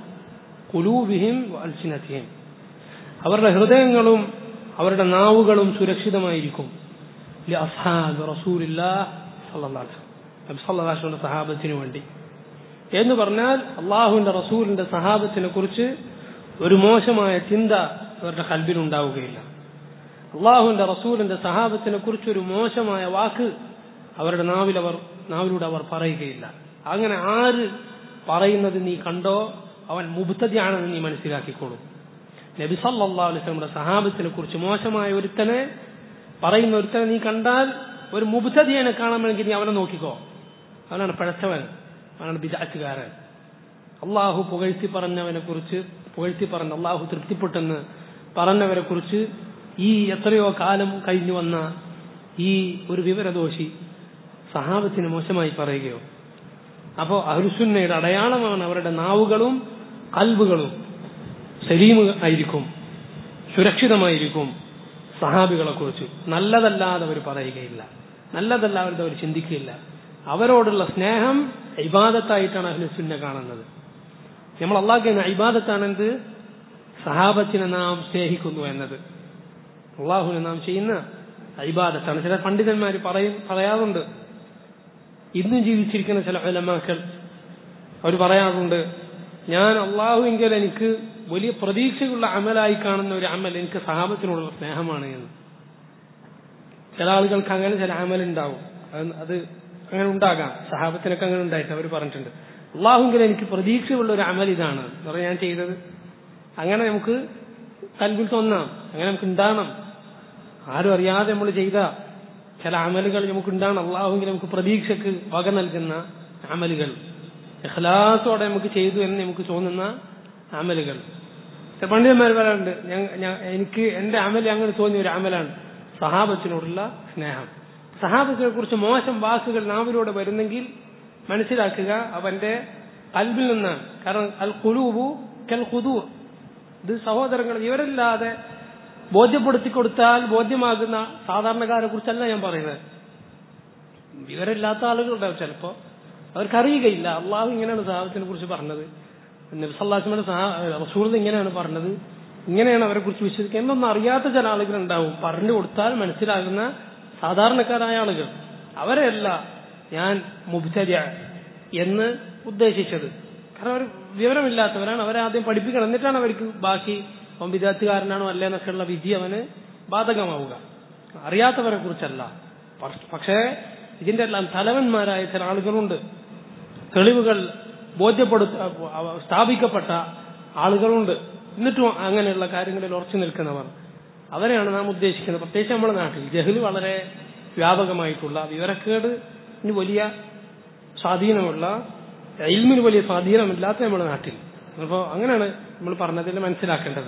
قلوبهم وألسنتهم അവരുടെ ഹൃദയങ്ങളും അവരുടെ നാവുകളും സുരക്ഷിതമായിരിക്കും അസ്ഹാബ് റസൂലില്ലാഹ് സല്ലല്ലാഹു അലൈഹി വസല്ലം നബി സല്ലല്ലാഹു അലൈഹി വസല്ലം സഹാബത്തിന് വേണ്ടി എന്ന് പറഞ്ഞാൽ അള്ളാഹുവിന്റെ റസൂലിന്റെ സഹാബത്തിനെ കുറിച്ച് ഒരു മോശമായ ചിന്ത അവരുടെ കൽബിൽ ഉണ്ടാവുകയില്ല അള്ളാഹുവിന്റെ റസൂലിന്റെ സഹാബത്തിനെ കുറിച്ച് ഒരു മോശമായ വാക്ക് അവരുടെ നാവിൽ അവർ നാവിലൂടെ അവർ പറയുകയില്ല അങ്ങനെ ആര് പറയുന്നത് നീ കണ്ടോ അവൻ മുബുത്തതിയാണെന്ന് നീ മനസ്സിലാക്കിക്കോളൂ നബി സല്ലല്ലാഹു അലൈഹി വസല്ലമയുടെ സഹാബത്തിനെ കുറിച്ച് മോശമായ ഒരുത്തനെ പറയുന്ന ഒരുത്തനെ നീ കണ്ടാൽ ഒരു മുബുത്തതിയനെ കാണണമെങ്കിൽ നീ അവനെ നോക്കിക്കോ അവനാണ് പഴച്ചവൻ അവനാണ് ബിജാറ്റുകാരൻ അള്ളാഹു പുകഴ്ത്തി പറഞ്ഞവനെ കുറിച്ച് പുകഴ്ത്തി പറഞ്ഞ അള്ളാഹു തൃപ്തിപ്പെട്ടെന്ന് പറഞ്ഞവരെ കുറിച്ച് ഈ എത്രയോ കാലം കഴിഞ്ഞു വന്ന ഈ ഒരു വിവരദോഷി സഹാബത്തിന് മോശമായി പറയുകയോ അപ്പോ അഹുസുന്നയുടെ അടയാളമാണ് അവരുടെ നാവുകളും കൽബുകളും സലീം ആയിരിക്കും സുരക്ഷിതമായിരിക്കും സഹാബികളെ കുറിച്ച് നല്ലതല്ലാതെ അവർ പറയുകയില്ല നല്ലതല്ലാതെ അവർ ചിന്തിക്കുകയില്ല അവരോടുള്ള സ്നേഹം ഇബാദത്തായിട്ടാണ് അഹ്ലുസുന്ന കാണുന്നത് നമ്മൾ അള്ളാഹ് ഇബാദത്താണെന്ത് സഹാബത്തിനെ നാം സ്നേഹിക്കുന്നു എന്നത് അള്ളാഹുവിനെ നാം ചെയ്യുന്ന ഇബാദത്താണ് ചില പണ്ഡിതന്മാർ പറയും പറയാറുണ്ട് ഇന്നും ജീവിച്ചിരിക്കുന്ന ചില ഉലമാക്കൾ അവർ പറയാറുണ്ട് ഞാൻ അള്ളാഹുവിങ്കിൽ എനിക്ക് വലിയ പ്രതീക്ഷയുള്ള അമലായി കാണുന്ന ഒരു അമൽ എനിക്ക് സഹാബത്തിനോടുള്ള സ്നേഹമാണ് എന്ന് ചില ആളുകൾക്ക് അങ്ങനെ ചില അമൽ ഉണ്ടാവും അത് അത് അങ്ങനെ ഉണ്ടാകാം സഹാബത്തിനൊക്കെ അങ്ങനെ ഉണ്ടായിട്ട് അവർ പറഞ്ഞിട്ടുണ്ട് അള്ളാഹുങ്കിൽ എനിക്ക് പ്രതീക്ഷയുള്ള ഒരു അമൽ ഇതാണ് എന്ന് പറഞ്ഞാൽ ഞാൻ ചെയ്തത് അങ്ങനെ നമുക്ക് കൽവിൽ തോന്നാം അങ്ങനെ നമുക്ക് ഉണ്ടാകണം ആരും അറിയാതെ നമ്മൾ ചെയ്ത ചില അമലുകൾ നമുക്ക് ഉണ്ടാകണം അള്ളാഹുങ്കിൽ നമുക്ക് പ്രതീക്ഷക്ക് വക നൽകുന്ന അമലുകൾ ഇഖ്ലാസോടെ നമുക്ക് ചെയ്തു എന്ന് നമുക്ക് തോന്നുന്ന അമലുകൾ ചില പണ്ഡിതന്മാർ പറയാറുണ്ട് ഞാൻ എനിക്ക് എന്റെ അമൽ അങ്ങനെ തോന്നിയ ഒരു അമലാണ് സഹാബത്തിനോടുള്ള സ്നേഹം സഹാബത്തിനെ കുറിച്ച് മോശം വാക്കുകൾ നാവിലൂടെ വരുന്നെങ്കിൽ മനസ്സിലാക്കുക അവന്റെ കൽബിൽ നിന്നാണ് കാരണം അൽ കുലൂബു കൽ ഖുദൂർ ഇത് സഹോദരങ്ങൾ ഇവരില്ലാതെ ബോധ്യപ്പെടുത്തി കൊടുത്താൽ ബോധ്യമാകുന്ന സാധാരണക്കാരെ കുറിച്ചല്ല ഞാൻ പറയുന്നത് വിവരമില്ലാത്ത ആളുകളുണ്ടാവും ചിലപ്പോ അവർക്കറിയുകയില്ല അള്ളാഹു ഇങ്ങനെയാണ് സഹാബത്തിനെ കുറിച്ച് പറഞ്ഞത് നബ്സല്ലാസ്മയുടെ റസൂൾ ഇങ്ങനെയാണ് പറഞ്ഞത് ഇങ്ങനെയാണ് അവരെ കുറിച്ച് വിശ്വസിക്കുക എന്നൊന്നും അറിയാത്ത ചില ആളുകൾ ഉണ്ടാവും പറഞ്ഞു കൊടുത്താൽ മനസ്സിലാകുന്ന സാധാരണക്കാരായ ആളുകൾ അവരെയല്ല ഞാൻ മുബ്തരിയ എന്ന് ഉദ്ദേശിച്ചത് കാരണം അവർ വിവരമില്ലാത്തവരാണ് അവരെ ആദ്യം പഠിപ്പിക്കണം എന്നിട്ടാണ് അവർക്ക് ബാക്കി അവൻ വിദ്യാർത്ഥികാരനാണോ അല്ലേ എന്നൊക്കെയുള്ള വിധി അവന് ബാധകമാവുക അറിയാത്തവരെ കുറിച്ചല്ല പക്ഷേ ഇതിന്റെ എല്ലാം തലവന്മാരായ ചില ആളുകളുണ്ട് തെളിവുകൾ ബോധ്യപ്പെടുത്ത സ്ഥാപിക്കപ്പെട്ട ആളുകളുണ്ട് എന്നിട്ടും അങ്ങനെയുള്ള കാര്യങ്ങളിൽ ഉറച്ചു നിൽക്കുന്നവർ അവരെയാണ് നാം ഉദ്ദേശിക്കുന്നത് പ്രത്യേകിച്ച് നമ്മുടെ നാട്ടിൽ ജഹൽ വളരെ വ്യാപകമായിട്ടുള്ള വിവരക്കേട് വലിയ സ്വാധീനമുള്ള ഇൽമിന് വലിയ സ്വാധീനമില്ലാത്ത നമ്മുടെ നാട്ടിൽ അപ്പോൾ അങ്ങനെയാണ് നമ്മൾ പറഞ്ഞതിൽ മനസ്സിലാക്കേണ്ടത്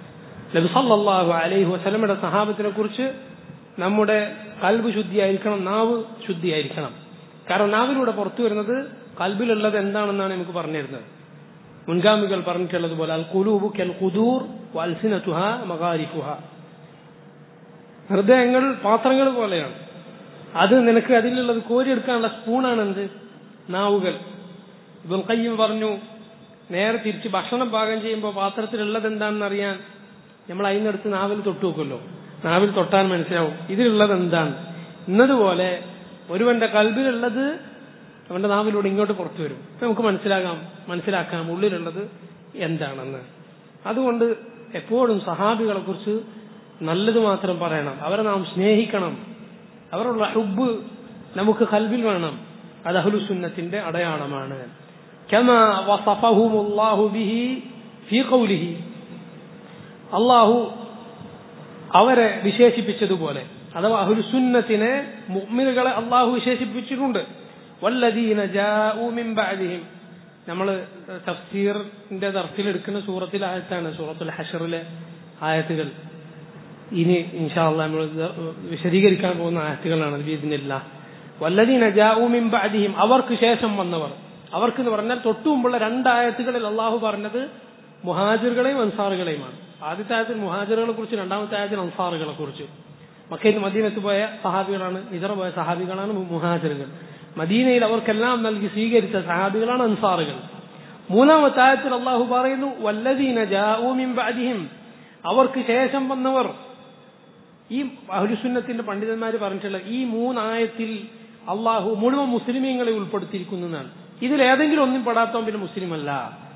നബി സല്ലല്ലാഹു അലൈഹി വസല്ലമയുടെ സഹാബത്തിനെ കുറിച്ച് നമ്മുടെ കൽബ് ശുദ്ധിയായിരിക്കണം നാവ് ശുദ്ധിയായിരിക്കണം കാരണം നാവിലൂടെ പുറത്തു വരുന്നത് കൽബിലുള്ളത് എന്താണെന്നാണ് നമുക്ക് പറഞ്ഞു തരുന്നത് മുൻഗാമികൾ പറഞ്ഞിട്ടുള്ളത് പോലെ അൽ കുലൂബു കൽ ഖുദൂർ വൽസിനതുഹ മഗാരിഫുഹ ഹൃദയങ്ങൾ പാത്രങ്ങൾ പോലെയാണ് അത് നിനക്ക് അതിലുള്ളത് കോരിയെടുക്കാനുള്ള സ്പൂണാണ് എന്ത് നാവുകൾ ഇബുൽ ഖയ്യം പറഞ്ഞു നേരെ തിരിച്ച് ഭക്ഷണം പാകം ചെയ്യുമ്പോൾ പാത്രത്തിലുള്ളത് എന്താണെന്ന് അറിയാൻ നമ്മൾ അതിനടുത്ത് നാവിൽ തൊട്ട് നോക്കുമല്ലോ നാവിൽ തൊട്ടാൽ മനസ്സിലാവും ഇതിലുള്ളത് എന്താണ് എന്നതുപോലെ ഒരുവന്റെ കൽബിലുള്ളത് അവന്റെ നാവിലൂടെ ഇങ്ങോട്ട് പുറത്തു വരും അപ്പൊ നമുക്ക് മനസ്സിലാകാം മനസ്സിലാക്കാം ഉള്ളിലുള്ളത് എന്താണെന്ന് അതുകൊണ്ട് എപ്പോഴും സഹാബികളെ കുറിച്ച് നല്ലത് മാത്രം പറയണം അവരെ നാം സ്നേഹിക്കണം അവരുള്ള ഹുബ് നമുക്ക് കൽബിൽ വേണം അത് അഹ്ലുസുന്നത്തിന്റെ അടയാളമാണ് كما وصفهم الله به في قوله അള്ളാഹു അവരെ വിശേഷിപ്പിച്ചതുപോലെ അഥവാ അഹുലുസുന്നത്തിനെ മുഅ്മിനുകളെ അള്ളാഹു വിശേഷിപ്പിച്ചിട്ടുണ്ട് വല്ലദീന ജാഊ മിൻ ബഅദിഹിം നമ്മൾ തഫ്സീറിന്റെ ദർസിൽ എടുക്കുന്ന സൂറത്തിലെ ആയത്താണ് സൂറത്തുൽ ഹഷറിലെ ആയത്തുകൾ ഇനി ഇൻഷാല്ല നമ്മൾ വിശദീകരിക്കാൻ പോകുന്ന ആയത്തുകളാണ് ബീദിനില്ല വല്ലദീന ജാഊ മിൻ ബഅദിഹിം അവർക്ക് ശേഷം വന്നവർ അവർക്ക് എന്ന് പറഞ്ഞാൽ തൊട്ടു മുമ്പുള്ള രണ്ടായത്തുകളിൽ അള്ളാഹു പറഞ്ഞത് മുഹാജിറുകളെയും അൻസാറുകളെയുമാണ് ആദ്യത്തെ ആയത്തിൽ മുഹാജിറുകളെ കുറിച്ച് രണ്ടാമത്തെ ആയത്തിൽ അൻസാറുകളെ കുറിച്ച് മക്കയിൽ മദീനത്ത് പോയ സഹാബികളാണ് ഇതറ പോയ സഹാബികളാണ് മുഹാജിറുകൾ മദീനയിൽ അവർക്കെല്ലാം നൽകി സ്വീകരിച്ച സഹാബികളാണ് അൻസാറുകൾ മൂന്നാമത്തെ ആയത്തിൽ അള്ളാഹു പറയുന്നു വല്ലദീന ജാഊമിൻ ബഅദിഹിം അവർക്ക് ശേഷം വന്നവർ ഈ അഹുലുസുന്നത്തിന്റെ പണ്ഡിതന്മാർ പറഞ്ഞിട്ടുള്ള ഈ മൂന്നായത്തിൽ അള്ളാഹു മുഴുവൻ മുസ്ലിമീങ്ങളെ ഉൾപ്പെടുത്തിയിരിക്കുന്നതാണ് ഇതിൽ ഏതെങ്കിലും ഒന്നും പെടാത്തവൻ പിന്നെ മുസ്ലിം അല്ല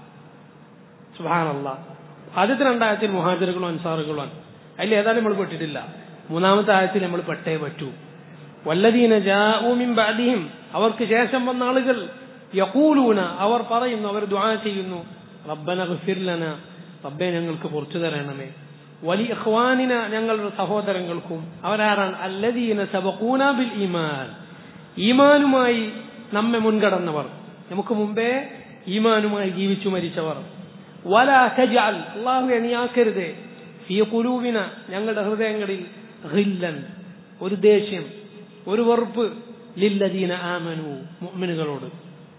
സുഹാനല്ല ആദ്യത്തെ രണ്ടായത്തിൽ മുഹാജറുകളും അൻസാറുകളും അതിൽ ഏതായാലും നമ്മൾ പെട്ടിട്ടില്ല മൂന്നാമത്തെ ആയത്തിൽ നമ്മൾ പെട്ടേ പറ്റൂ വല്ലദീന ജാഊമിൻ ബഅദിഹിം അവർക്ക് ശേഷം വന്ന ആളുകൾ യഖൂലൂന അവർ പറയുന്നു അവർ ദുആ ചെയ്യുന്നു റബ്ബന ഗഫിർ ലന റബ്ബെ ഞങ്ങൾക്ക് പുറത്തു തരണമേ വലി ഇഖ്വാനിന ഞങ്ങളുടെ സഹോദരങ്ങൾക്കും അവരാരാണ് അല്ലദീന സബഖൂന ബിൽ ഈമാൻ ഈമാനുമായി നമ്മെ മുൻകടന്നവർ നമുക്ക് മുമ്പേ ഈമാനുമായി ജീവിച്ചു മരിച്ചവർ വല തജഅൽ അല്ലാഹു അണിയാക്കരുതേ ഫീ ഖുലൂബിന ഞങ്ങളുടെ ഹൃദയങ്ങളിൽ ഖില്ലൻ ഒരു ദേഷ്യം ഒരു വെറുപ്പ് ലില്ലദീന ആമനു മുഅ്മിനുകളോട്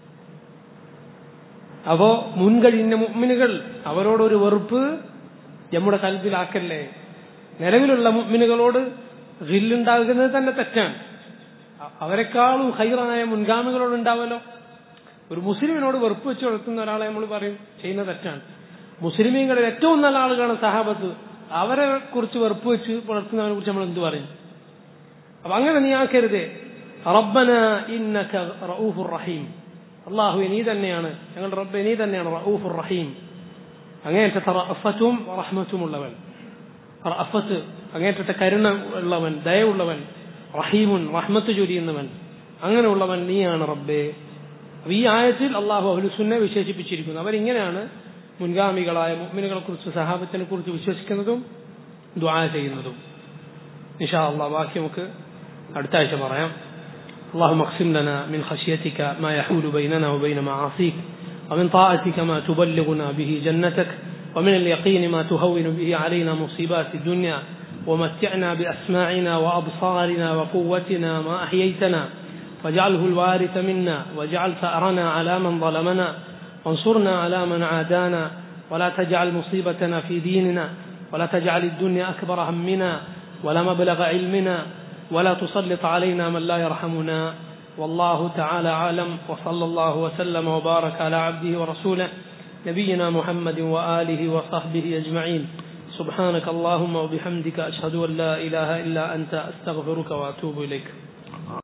അപ്പോ മുൻകഴിഞ്ഞ മുഅ്മിനുകൾ അവരോടൊരു വെറുപ്പ് നമ്മുടെ കൽബിലാക്കല്ലേ നിലവിലുള്ള മുഅ്മിനുകളോട് ഖില്ലുണ്ടാകുന്നത് തന്നെ തെറ്റാണ് അവരെക്കാളും ഹൈറായ മുൻഗാമികളോട് ഉണ്ടാവല്ലോ ഒരു മുസ്ലിമിനോട് വെറുപ്പ് വെച്ച് വളർത്തുന്ന ഒരാളെ നമ്മൾ പറയും ചെയ്യുന്ന തെറ്റാണ് മുസ്ലിമീങ്ങളിൽ ഏറ്റവും നല്ല ആളുകളാണ് സഹാബത്ത് അവരെ കുറിച്ച് വെറുപ്പ് വെച്ച് പുലർത്തുന്നവരെ കുറിച്ച് നമ്മൾ എന്ത് പറയും അപ്പൊ അങ്ങനെ നീ ആക്കരുതേ റബ്ബന ഇന്നക റഊഫുർ റഹീം അള്ളാഹു നീ തന്നെയാണ് ഞങ്ങളുടെ റബ്ബെ നീ തന്നെയാണ് റഊഫുർ റഹീം അങ്ങേറ്റത്തെ റഫത്തും റഹ്മത്തും ഉള്ളവൻ റഫത്ത് അങ്ങേറ്റത്തെ കരുണ ഉള്ളവൻ ദയവുള്ളവൻ റഹീമുൻ റഹ്മത്ത് ചൊരിയുന്നവൻ അങ്ങനെയുള്ളവൻ നീയാണ് റബ്ബേ അപ്പൊ ഈ ആയത്തിൽ അള്ളാഹു അഹ്ലുസുന്നെ വിശേഷിപ്പിച്ചിരിക്കുന്നു അവരിങ്ങനെയാണ് മുൻഗാമികളായ മുഅ്മിനുകളെ കുറിച്ച് സഹാബത്തിനെ കുറിച്ച് വിശ്വസിക്കുന്നതും ദ്വാ ചെയ്യുന്നതും ഇൻഷാ അള്ളാഹ് ബാക്കി നമുക്ക് അടുത്ത ആഴ്ച പറയാം اللهم اقسم لنا من خشيتك ما يحول بيننا وبين معاصيك ومن طاعتك ما تبلغنا به جنتك ومن اليقين ما تهون به علينا مصيبات الدنيا ومتعنا بأسماعنا وأبصارنا وقوتنا ما أحييتنا واجعله الوارث منا واجعل ثأرنا على من ظلمنا وانصرنا على من عادانا ولا تجعل مصيبتنا في ديننا ولا تجعل الدنيا أكبر همنا ولا مبلغ علمنا ولا تسلط علينا من لا يرحمنا والله تعالى أعلم وصلى الله وسلم وبارك على عبده ورسوله نبينا محمد وآله وصحبه أجمعين سبحانك اللهم وبحمدك أشهد أن لا إله إلا أنت أستغفرك وأتوب إليك